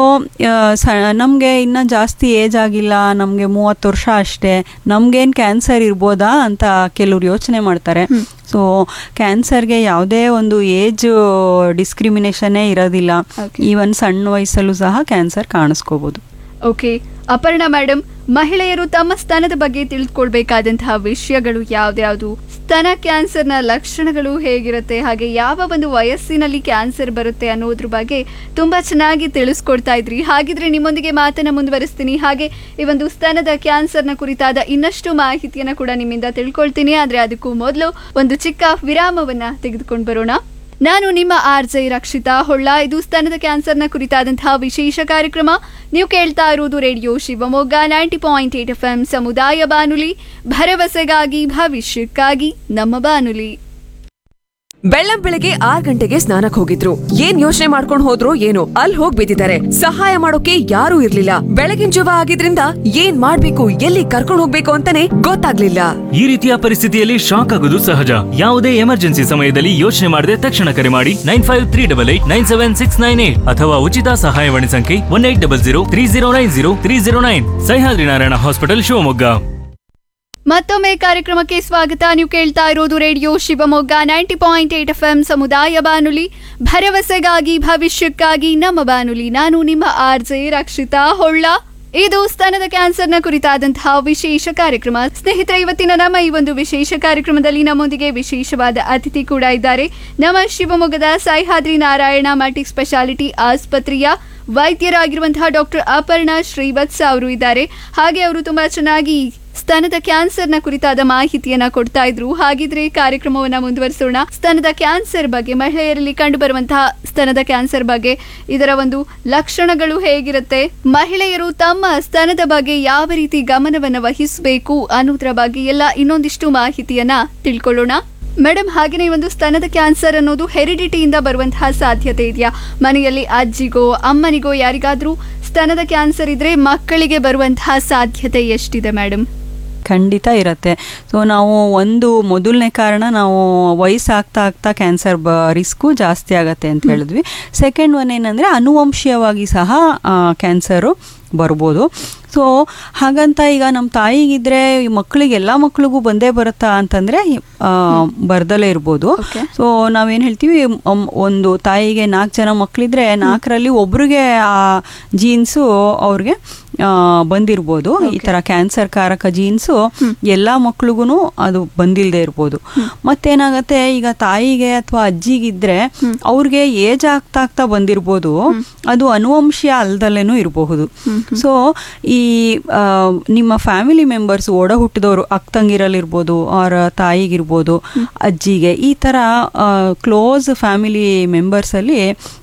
ನಮಗೆ ಇನ್ನು ಜಾಸ್ತಿ ಏಜ್ ಆಗಿಲ್ಲ ನಮಗೆ ಮೂವತ್ತು ವರ್ಷ ಅಷ್ಟೇ ನಮ್ಗೇನು ಕ್ಯಾನ್ಸರ್ ಇರ್ಬೋದಾ ಅಂತ ಕೆಲವ್ರು ಯೋಚನೆ ಮಾಡ್ತಾರೆ ಸೊ ಕ್ಯಾನ್ಸರ್ಗೆ ಯಾವುದೇ ಒಂದು ಏಜ್ ಡಿಸ್ಕ್ರಿಮಿನೇಷನ್ನೇ ಇರೋದಿಲ್ಲ Okay. ಈವನ್ ಸಣ್ಣ ವಯಸ್ಸಲ್ಲೂ ಸಹ ಕ್ಯಾನ್ಸರ್ ಕಾಣಿಸ್ಕೋಬೋದು ಓಕೆ ಅಪರ್ಣಾ ಮೇಡಮ್ ಮಹಿಳೆಯರು ತಮ್ಮ ಸ್ತನದ ಬಗ್ಗೆ ತಿಳಿದುಕೊಳ್ಬೇಕಾದಂತಹ ವಿಷಯಗಳು ಯಾವ್ದ್ಯಾವ್ದು ಸ್ತನ ಕ್ಯಾನ್ಸರ್ನ ಲಕ್ಷಣಗಳು ಹೇಗಿರುತ್ತೆ ಹಾಗೆ ಯಾವ ಒಂದು ವಯಸ್ಸಿನಲ್ಲಿ ಕ್ಯಾನ್ಸರ್ ಬರುತ್ತೆ ಅನ್ನೋದ್ರ ಬಗ್ಗೆ ತುಂಬಾ ಚೆನ್ನಾಗಿ ತಿಳಿಸ್ಕೊಡ್ತಾ ಇದ್ರಿ ಹಾಗಿದ್ರೆ ನಿಮ್ಮೊಂದಿಗೆ ಮಾತನ್ನ ಮುಂದುವರಿಸ್ತೀನಿ ಹಾಗೆ ಈ ಒಂದು ಸ್ತನದ ಕ್ಯಾನ್ಸರ್ನ ಕುರಿತಾದ ಇನ್ನಷ್ಟು ಮಾಹಿತಿಯನ್ನ ಕೂಡ ನಿಮ್ಮಿಂದ ತಿಳ್ಕೊಳ್ತೀನಿ ಆದ್ರೆ ಅದಕ್ಕೂ ಮೊದಲು ಒಂದು ಚಿಕ್ಕ ವಿರಾಮವನ್ನ ತೆಗೆದುಕೊಂಡು ಬರೋಣ ನಾನು ನಿಮ್ಮ ಆರ್ ಜೆ ರಕ್ಷಿತಾ ಹೊಳ್ಳ ಇದು ಸ್ತನದ ಕ್ಯಾನ್ಸರ್ನ ಕುರಿತಾದಂತಹ ವಿಶೇಷ ಕಾರ್ಯಕ್ರಮ ನೀವು ಕೇಳ್ತಾ ಇರುವುದು radio Shivamogga ninety point eight F M ಸಮುದಾಯ ಬಾನುಲಿ ಭರವಸೆಗಾಗಿ ಭವಿಷ್ಯಕ್ಕಾಗಿ ನಮ್ಮ ಬಾನುಲಿ ಬೆಳ್ಳಂ ಬೆಳಗ್ಗೆ ಆರ್ ಗಂಟೆಗೆ ಸ್ನಾನಕ್ ಹೋಗಿದ್ರು ಏನ್ ಯೋಚನೆ ಮಾಡ್ಕೊಂಡ್ ಹೋದ್ರು ಏನೋ ಅಲ್ಲಿ ಹೋಗ್ ಬಿದ್ದಿದ್ದಾರೆ ಸಹಾಯ ಮಾಡೋಕೆ ಯಾರೂ ಇರ್ಲಿಲ್ಲ ಬೆಳಗಿನ ಜವ ಆಗಿದ್ರಿಂದ ಏನ್ ಮಾಡ್ಬೇಕು ಎಲ್ಲಿ ಕರ್ಕೊಂಡ್ ಹೋಗ್ಬೇಕು ಅಂತಾನೆ ಗೊತ್ತಾಗ್ಲಿಲ್ಲ ಈ ರೀತಿಯ ಪರಿಸ್ಥಿತಿಯಲ್ಲಿ ಶಾಕ್ ಆಗೋದು ಸಹಜ ಯಾವುದೇ ಎಮರ್ಜೆನ್ಸಿ ಸಮಯದಲ್ಲಿ ಯೋಚನೆ ಮಾಡದೆ ತಕ್ಷಣ ಕರೆ ಮಾಡಿ nine five three double eight nine seven six nine eight ಅಥವಾ ಉಚಿತ ಸಹಾಯವಾಣಿ ಸಂಖ್ಯೆ one eight double zero three zero nine zero three zero nine Sahyadri Narayana hospital Shivamogga ಮತ್ತೊಮ್ಮೆ ಕಾರ್ಯಕ್ರಮಕ್ಕೆ ಸ್ವಾಗತ ನೀವು ಕೇಳ್ತಾ ಇರೋದು radio Shivamogga ninety point eight F M ಸಮುದಾಯ ಬಾನುಲಿ ಭರವಸೆಗಾಗಿ ಭವಿಷ್ಯಕ್ಕಾಗಿ ನಮ್ಮ ಬಾನುಲಿ ನಾನು ನಿಮ್ಮ ಆರ್ ಜೆ ರಕ್ಷಿತಾ ಹೊಳ್ಳ ಇದು ಸ್ತನದ ಕ್ಯಾನ್ಸರ್ನ ಕುರಿತಾದಂತಹ ವಿಶೇಷ ಕಾರ್ಯಕ್ರಮ ಸ್ನೇಹಿತರೆ ಇವತ್ತಿನ ನಮ್ಮ ಈ ಒಂದು ವಿಶೇಷ ಕಾರ್ಯಕ್ರಮದಲ್ಲಿ ನಮ್ಮೊಂದಿಗೆ ವಿಶೇಷವಾದ ಅತಿಥಿ ಕೂಡ ಇದ್ದಾರೆ ನಮ್ಮ ಶಿವಮೊಗ್ಗದ ಸಹ್ಯಾದ್ರಿ ನಾರಾಯಣ ಮಲ್ಟಿ ಸ್ಪೆಷಾಲಿಟಿ ಆಸ್ಪತ್ರೆಯ ವೈದ್ಯರಾಗಿರುವಂತಹ ಡಾಕ್ಟರ್ ಅಪರ್ಣಾ ಶ್ರೀವತ್ಸ ಅವರು ಇದ್ದಾರೆ ಹಾಗೆ ಅವರು ತುಂಬಾ ಚೆನ್ನಾಗಿ ಸ್ತನದ ಕ್ಯಾನ್ಸರ್ನ ಕುರಿತಾದ ಮಾಹಿತಿಯನ್ನ ಕೊಡ್ತಾ ಇದ್ರು ಹಾಗಿದ್ರೆ ಕಾರ್ಯಕ್ರಮವನ್ನ ಮುಂದುವರಿಸೋಣ ಸ್ತನದ ಕ್ಯಾನ್ಸರ್ ಬಗ್ಗೆ ಮಹಿಳೆಯರಲ್ಲಿ ಕಂಡು ಬರುವಂತಹ ಸ್ತನದ ಕ್ಯಾನ್ಸರ್ ಬಗ್ಗೆ ಇದರ ಒಂದು ಲಕ್ಷಣಗಳು ಹೇಗಿರುತ್ತೆ ಮಹಿಳೆಯರು ತಮ್ಮ ಸ್ತನದ ಬಗ್ಗೆ ಯಾವ ರೀತಿ ಗಮನವನ್ನ ವಹಿಸಬೇಕು ಅನ್ನೋದ್ರ ಬಗ್ಗೆ ಎಲ್ಲ ಇನ್ನೊಂದಿಷ್ಟು ಮಾಹಿತಿಯನ್ನ ತಿಳ್ಕೊಳ್ಳೋಣ ಮೇಡಮ್ ಹಾಗೆಯೇ ಈ ಒಂದು ಸ್ತನದ ಕ್ಯಾನ್ಸರ್ ಅನ್ನೋದು ಹೆರಿಡಿಟಿಯಿಂದ ಬರುವಂತಹ ಸಾಧ್ಯತೆ ಇದೆಯಾ ಮನೆಯಲ್ಲಿ ಅಜ್ಜಿಗೋ ಅಮ್ಮನಿಗೋ ಯಾರಿಗಾದ್ರೂ ಸ್ತನದ ಕ್ಯಾನ್ಸರ್ ಇದ್ರೆ ಮಕ್ಕಳಿಗೆ ಬರುವಂತಹ ಸಾಧ್ಯತೆ ಎಷ್ಟಿದೆ ಮೇಡಮ್ ಖಂಡಿತ ಇರುತ್ತೆ ಸೊ ನಾವು ಒಂದು ಮೊದಲನೇ ಕಾರಣ ನಾವು ವಯಸ್ಸಾಗ್ತಾ ಆಗ್ತಾ ಕ್ಯಾನ್ಸರ್ ಬ ರಿಸ್ಕು ಜಾಸ್ತಿ ಆಗತ್ತೆ ಅಂತ ಹೇಳಿದ್ವಿ ಸೆಕೆಂಡ್ ಒನ್ ಏನಂದರೆ ಅನುವಂಶೀಯವಾಗಿ ಸಹ ಕ್ಯಾನ್ಸರು ಬರ್ಬೋದು ಸೊ ಹಾಗಂತ ಈಗ ನಮ್ಮ ತಾಯಿಗಿದ್ರೆ ಈ ಮಕ್ಕಳಿಗೆ ಎಲ್ಲ ಮಕ್ಳಿಗೂ ಬಂದೇ ಬರುತ್ತಾ ಅಂತಂದರೆ ಬರ್ದಲೇ ಇರ್ಬೋದು Okay. ಸೊ ನಾವೇನು ಹೇಳ್ತೀವಿ ಅಮ್, ಒಂದು ತಾಯಿಗೆ ನಾಲ್ಕು ಜನ ಮಕ್ಕಳಿದ್ರೆ ನಾಲ್ಕರಲ್ಲಿ ಒಬ್ರಿಗೆ ಆ ಜೀನ್ಸು ಅವ್ರಿಗೆ ಆ, ಬಂದಿರ್ಬೋದು ಈ ಥರ ಕ್ಯಾನ್ಸರ್ ಕಾರಕ ಜೀನ್ಸು ಎಲ್ಲ ಮಕ್ಳಿಗೂ ಅದು ಬಂದಿಲ್ಲದೆ ಇರ್ಬೋದು ಮತ್ತೇನಾಗತ್ತೆ ಈಗ ತಾಯಿಗೆ ಅಥವಾ ಅಜ್ಜಿಗಿದ್ರೆ ಅವ್ರಿಗೆ ಏಜ್ ಆಗ್ತಾ ಆಗ್ತಾ ಬಂದಿರ್ಬೋದು ಅದು ಅನುವಂಶೀಯ ಅಲ್ದಲ್ಲೇನೂ ಇರಬಹುದು ಸೊ ಈ ಆ, ನಿಮ್ಮ ಫ್ಯಾಮಿಲಿ ಮೆಂಬರ್ಸ್ ಒಡ ಹುಟ್ಟಿದವರು ಅಕ್ಕ ತಂಗಿರಲ್ಲಿರ್ಬೋದು ಅವರ ತಾಯಿಗಿರ್ಬೋದು ಅಜ್ಜಿಗೆ ಈ ಥರ ಕ್ಲೋಸ್ ಫ್ಯಾಮಿಲಿ ಮೆಂಬರ್ಸಲ್ಲಿ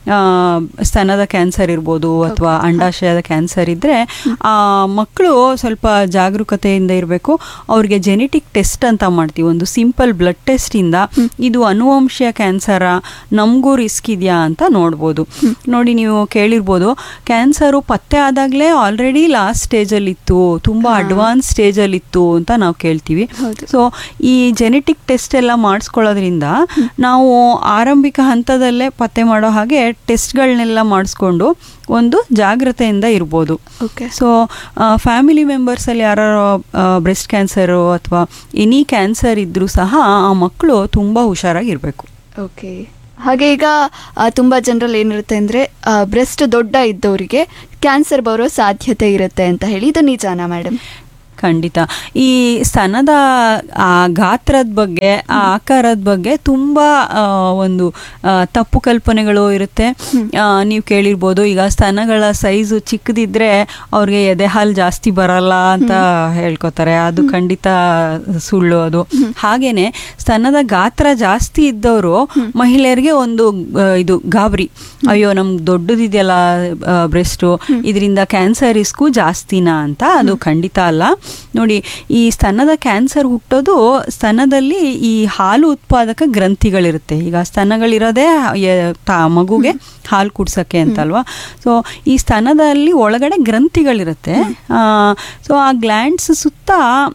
ಸ್ತನದ ಕ್ಯಾನ್ಸರ್ ಇರ್ಬೋದು ಅಥವಾ ಅಂಡಾಶಯದ ಕ್ಯಾನ್ಸರ್ ಇದ್ದರೆ ಆ ಮಕ್ಕಳು ಸ್ವಲ್ಪ ಜಾಗರೂಕತೆಯಿಂದ ಇರಬೇಕು ಅವ್ರಿಗೆ ಜೆನೆಟಿಕ್ ಟೆಸ್ಟ್ ಅಂತ ಮಾಡ್ತೀವಿ ಒಂದು ಸಿಂಪಲ್ ಬ್ಲಡ್ ಟೆಸ್ಟಿಂದ ಇದು ಅನುವಂಶೀಯ ಕ್ಯಾನ್ಸರಾ ನಮಗೂ ರಿಸ್ಕ್ ಇದೆಯಾ ಅಂತ ನೋಡ್ಬೋದು ನೋಡಿ ನೀವು ಕೇಳಿರ್ಬೋದು ಕ್ಯಾನ್ಸರು ಪತ್ತೆ ಆದಾಗಲೇ ಆಲ್ರೆಡಿ ಲಾಸ್ಟ್ ಸ್ಟೇಜಲ್ಲಿ ಇತ್ತು ತುಂಬ ಅಡ್ವಾನ್ಸ್ ಸ್ಟೇಜಲ್ಲಿ ಇತ್ತು ಅಂತ ನಾವು ಕೇಳ್ತೀವಿ ಸೊ ಈ ಜೆನೆಟಿಕ್ ಟೆಸ್ಟ್ ಎಲ್ಲ ಮಾಡಿಸ್ಕೊಳ್ಳೋದ್ರಿಂದ ನಾವು ಆರಂಭಿಕ ಹಂತದಲ್ಲೇ ಪತ್ತೆ ಮಾಡೋ ಹಾಗೆ ಟೆಸ್ಟ್ಗಳನ್ನೆಲ್ಲ ಮಾಡಿಸ್ಕೊಂಡು ಒಂದು ಜಾಗ್ರತೆಯಿಂದ ಇರ್ಬೋದು ಓಕೆ ಸೊ ಫ್ಯಾಮಿಲಿ ಮೆಂಬರ್ಸಲ್ಲಿ ಯಾರು ಬ್ರೆಸ್ಟ್ ಕ್ಯಾನ್ಸರು ಅಥವಾ ಎನಿ ಕ್ಯಾನ್ಸರ್ ಇದ್ದರೂ ಸಹ ಆ ಮಕ್ಕಳು ತುಂಬ ಹುಷಾರಾಗಿರಬೇಕು ಓಕೆ ಹಾಗೆ ಈಗ ಆ, ತುಂಬಾ ಜನರಲ್ಲಿ ಏನಿರುತ್ತೆ ಅಂದ್ರೆ ಬ್ರೆಸ್ಟ್ ದೊಡ್ಡ ಇದ್ದವರಿಗೆ ಕ್ಯಾನ್ಸರ್ ಬರೋ ಸಾಧ್ಯತೆ ಇರುತ್ತೆ ಅಂತ ಹೇಳಿ ಇದು ನಿಜಾನಾ ಮೇಡಮ್ ಖಂಡಿತ ಈ ಸ್ತನದ ಆ ಗಾತ್ರದ ಬಗ್ಗೆ ಆ ಆಕಾರದ ಬಗ್ಗೆ ತುಂಬ ಆ, ಒಂದು ಆ, ತಪ್ಪು ಕಲ್ಪನೆಗಳು ಇರುತ್ತೆ ನೀವು ಕೇಳಿರ್ಬೋದು ಈಗ ಸ್ತನಗಳ ಸೈಜು ಚಿಕ್ಕದಿದ್ರೆ ಅವ್ರಿಗೆ ಎದೆ ಹಾಲು ಜಾಸ್ತಿ ಬರಲ್ಲ ಅಂತ ಹೇಳ್ಕೊತಾರೆ ಅದು ಖಂಡಿತ ಸುಳ್ಳು ಅದು ಹಾಗೇನೆ ಸ್ತನದ ಗಾತ್ರ ಜಾಸ್ತಿ ಇದ್ದವರು ಮಹಿಳೆಯರಿಗೆ ಒಂದು ಆ, ಇದು ಗಾಬರಿ ಅಯ್ಯೋ ನಮ್ಗೆ ದೊಡ್ಡದಿದೆಯಲ್ಲ ಬ್ರೆಸ್ಟು ಇದರಿಂದ ಕ್ಯಾನ್ಸರ್ ರಿಸ್ಕು ಜಾಸ್ತಿನಾ ಅಂತ ಅದು ಖಂಡಿತ ಅಲ್ಲ ನೋಡಿ ಈ ಸ್ತನದ ಕ್ಯಾನ್ಸರ್ ಹುಟ್ಟೋದು ಸ್ತನದಲ್ಲಿ ಈ ಹಾಲು ಉತ್ಪಾದಕ ಗ್ರಂಥಿಗಳಿರುತ್ತೆ ಈಗ ಸ್ತನಗಳಿರೋದೇ ಎ- ತಾ ಮಗುಗೆ ಹಾಲು ಕುಡ್ಸಕ್ಕೆ ಅಂತಲ್ವಾ ಸೊ ಈ ಸ್ತನದಲ್ಲಿ ಒಳಗಡೆ ಗ್ರಂಥಿಗಳಿರುತ್ತೆ ಸೊ ಆ ಗ್ಲ್ಯಾಂಡ್ಸ್ ಸುತ್ತ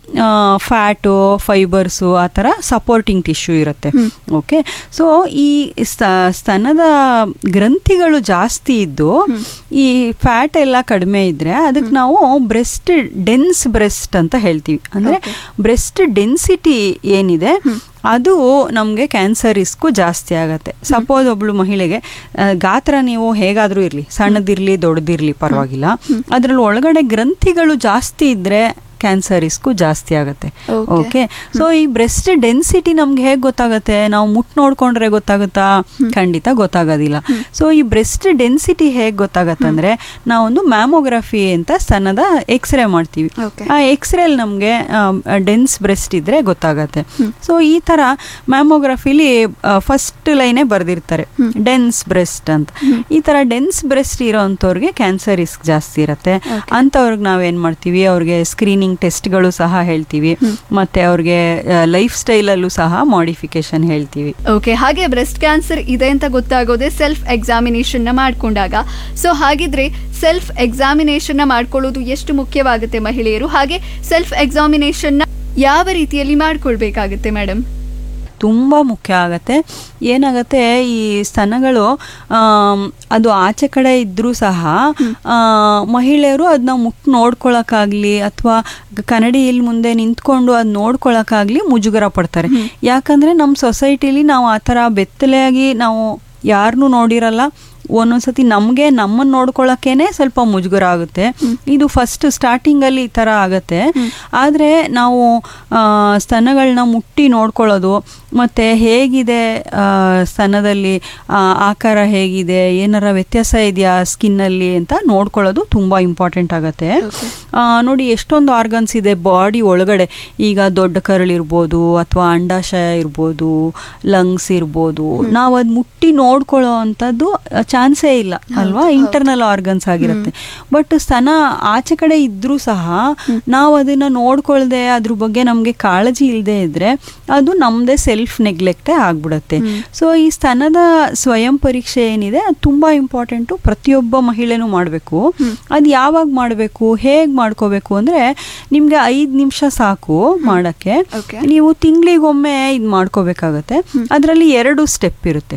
ಫ್ಯಾಟು ಫೈಬರ್ಸು ಆ ಥರ ಸಪೋರ್ಟಿಂಗ್ ಟಿಶ್ಯೂ ಇರುತ್ತೆ ಓಕೆ ಸೊ ಈ ಸ್ತ- ಸ್ತನದ ಗ್ರಂಥಿಗಳು ಜಾಸ್ತಿ ಇದ್ದು ಈ ಫ್ಯಾಟ್ ಎಲ್ಲ ಕಡಿಮೆ ಇದ್ರೆ ಅದಕ್ಕೆ ನಾವು ಬ್ರೆಸ್ಟ್ ಡೆನ್ಸ್ ಬ್ರೆಸ್ಟ್ ಅಂತ ಹೇಳ್ತೀವಿ ಅಂದ್ರೆ ಬ್ರೆಸ್ಟ್ ಡೆನ್ಸಿಟಿ ಏನಿದೆ ಅದು ನಮಗೆ ಕ್ಯಾನ್ಸರ್ ರಿಸ್ಕು ಜಾಸ್ತಿ ಆಗುತ್ತೆ ಸಪೋಸ್ ಒಬ್ಳು ಮಹಿಳೆಗೆ ಆ, ಗಾತ್ರ ನೀವು ಹೇಗಾದರೂ ಇರಲಿ ಸಣ್ಣದಿರಲಿ ದೊಡ್ಡದಿರಲಿ ಪರವಾಗಿಲ್ಲ ಅದರಲ್ಲಿ ಒಳಗಡೆ ಗ್ರಂಥಿಗಳು ಜಾಸ್ತಿ ಇದ್ರೆ ಕ್ಯಾನ್ಸರ್ ರಿಸ್ಕು ಜಾಸ್ತಿ ಆಗುತ್ತೆ Okay. ಓಕೆ ಸೊ ಈ ಬ್ರೆಸ್ಟ್ ಡೆನ್ಸಿಟಿ ನಮ್ಗೆ ಹೇಗೆ ಗೊತ್ತಾಗುತ್ತೆ ನಾವು ಮುಟ್ ನೋಡ್ಕೊಂಡ್ರೆ ಗೊತ್ತಾಗುತ್ತಾ ಖಂಡಿತ ಗೊತ್ತಾಗೋದಿಲ್ಲ ಸೊ ಈ ಬ್ರೆಸ್ಟ್ ಡೆನ್ಸಿಟಿ ಹೇಗೆ ಗೊತ್ತಾಗತ್ತೆ ಅಂದ್ರೆ ನಾವೊಂದು ಮ್ಯಾಮೋಗ್ರಫಿ ಅಂತ ಸ್ತನದ ಎಕ್ಸ್ರೇ ಮಾಡ್ತೀವಿ Okay. ಆ ಎಕ್ಸ್ರೇಲ್ ನಮಗೆ ಡೆನ್ಸ್ ಬ್ರೆಸ್ಟ್ ಇದ್ರೆ ಗೊತ್ತಾಗತ್ತೆ ಸೊ ಈ ಥರ ಮ್ಯಾಮೋಗ್ರಫಿಲಿ ಫಸ್ಟ್ ಲೈನೇ ಬರೆದಿರ್ತಾರೆ ಡೆನ್ಸ್ ಬ್ರೆಸ್ಟ್ ಅಂತ ಈ ಥರ ಡೆನ್ಸ್ ಬ್ರೆಸ್ಟ್ ಇರೋವಂಥವ್ರಿಗೆ ಕ್ಯಾನ್ಸರ್ ರಿಸ್ಕ್ ಜಾಸ್ತಿ ಇರುತ್ತೆ ಅಂಥವ್ರಿಗೆ ನಾವೇನು ಮಾಡ್ತೀವಿ ಅವ್ರಿಗೆ ಸ್ಕ್ರೀನಿಂಗ್ ಟೆಸ್ಟ್ಗಳು ಸಹ ಹೇಳ್ತೀವಿ ಮತ್ತೆ ಅವ್ರಿಗೆ ಲೈಫ್ ಸ್ಟೈಲಲ್ಲೂ ಸಹ ಮಾಡಿಫಿಕೇಶನ್ ಹೇಳ್ತೀವಿ ಓಕೆ ಹಾಗೆ ಬ್ರೆಸ್ಟ್ ಕ್ಯಾನ್ಸರ್ ಇದೆ ಅಂತ ಗೊತ್ತಾಗೋದೇ ಸೆಲ್ಫ್ ಎಕ್ಸಾಮಿನೇಷನ್ ನ ಮಾಡ್ಕೊಂಡಾಗ ಸೊ ಹಾಗಿದ್ರೆ ಸೆಲ್ಫ್ ಎಕ್ಸಾಮಿನೇಷನ್ ನ ಮಾಡ್ಕೊಳ್ಳೋದು ಎಷ್ಟು ಮುಖ್ಯವಾಗುತ್ತೆ ಮಹಿಳೆಯರು ಹಾಗೆ ಸೆಲ್ಫ್ ಎಕ್ಸಾಮಿನೇಷನ್ ನ ಯಾವ ರೀತಿಯಲ್ಲಿ ಮಾಡ್ಕೊಳ್ಬೇಕಾಗುತ್ತೆ ಮೇಡಮ್ ತುಂಬ ಮುಖ್ಯ ಆಗತ್ತೆ ಏನಾಗತ್ತೆ ಈ ಸ್ತನಗಳು ಆಮ್, ಅದು ಆಚೆ ಕಡೆ ಇದ್ದರೂ ಸಹ ಆ, ಮಹಿಳೆಯರು ಅದನ್ನ ಮುಟ್ಟು ನೋಡ್ಕೊಳಕ್ಕಾಗ್ಲಿ ಅಥವಾ ಕನ್ನಡಿ ಇಲ್ಲಿ ಮುಂದೆ ನಿಂತ್ಕೊಂಡು ಅದು ನೋಡ್ಕೊಳಕ್ಕಾಗ್ಲಿ ಮುಜುಗರ ಪಡ್ತಾರೆ ಯಾಕಂದ್ರೆ ನಮ್ಮ ಸೊಸೈಟಿಲಿ ನಾವು ಆ ಥರ ಬೆತ್ತಲೆಯಾಗಿ ನಾವು ಯಾರನ್ನೂ ನೋಡಿರಲ್ಲ ಒಂದೊಂದ್ಸತಿ ನಮಗೆ ನಮ್ಮನ್ನು ನೋಡ್ಕೊಳಕ್ಕೇನೆ ಸ್ವಲ್ಪ ಮುಜುಗರ ಆಗುತ್ತೆ ಇದು ಫಸ್ಟ್ ಸ್ಟಾರ್ಟಿಂಗಲ್ಲಿ ಈ ಥರ ಆಗತ್ತೆ ಆದರೆ ನಾವು ಆ, ಸ್ತನಗಳನ್ನ ಮುಟ್ಟಿ ನೋಡ್ಕೊಳ್ಳೋದು ಮತ್ತು ಹೇಗಿದೆ ಆ, ಸ್ತನದಲ್ಲಿ ಆ, ಆಕಾರ ಹೇಗಿದೆ ಏನಾರ ವ್ಯತ್ಯಾಸ ಇದೆಯಾ ಸ್ಕಿನ್ನಲ್ಲಿ ಅಂತ ನೋಡ್ಕೊಳ್ಳೋದು ತುಂಬ ಇಂಪಾರ್ಟೆಂಟ್ ಆಗುತ್ತೆ ಆ, ನೋಡಿ ಎಷ್ಟೊಂದು ಆರ್ಗನ್ಸ್ ಇದೆ ಬಾಡಿ ಒಳಗಡೆ ಈಗ ದೊಡ್ಡ ಕರಳಿರ್ಬೋದು ಅಥವಾ ಅಂಡಾಶಯ ಇರ್ಬೋದು ಲಂಗ್ಸ್ ಇರ್ಬೋದು ನಾವು ಅದು ಮುಟ್ಟಿ ನೋಡ್ಕೊಳ್ಳೋ ಅಂಥದ್ದು ಚಾನ್ಸೇ ಇಲ್ಲ ಅಲ್ವಾ ಇಂಟರ್ನಲ್ ಆರ್ಗನ್ಸ್ ಆಗಿರುತ್ತೆ ಬಟ್ ಸ್ತನ ಆಚೆ ಕಡೆ ಇದ್ರೂ ಸಹ ನಾವು ಅದನ್ನ ನೋಡ್ಕೊಳ್ದೆ ಅದ್ರ ಬಗ್ಗೆ ನಮಗೆ ಕಾಳಜಿ ಇಲ್ಲದೆ ಇದ್ರೆ ಅದು ನಮ್ಮದೇ ಸೆಲ್ಫ್ ನೆಗ್ಲೆಕ್ಟೇ ಆಗ್ಬಿಡುತ್ತೆ ಸೊ ಈ ಸ್ತನದ ಸ್ವಯಂ ಪರೀಕ್ಷೆ ಏನಿದೆ ಅದು ತುಂಬ ಇಂಪಾರ್ಟೆಂಟು ಪ್ರತಿಯೊಬ್ಬ ಮಹಿಳೆನೂ ಮಾಡಬೇಕು ಅದು ಯಾವಾಗ ಮಾಡಬೇಕು ಹೇಗೆ ಮಾಡ್ಕೋಬೇಕು ಅಂದರೆ ನಿಮಗೆ ಐದು ನಿಮಿಷ ಸಾಕು ಮಾಡೋಕ್ಕೆ Okay. ನೀವು ತಿಂಗಳಿಗೊಮ್ಮೆ ಇದು ಮಾಡ್ಕೋಬೇಕಾಗತ್ತೆ ಅದರಲ್ಲಿ ಎರಡು ಸ್ಟೆಪ್ ಇರುತ್ತೆ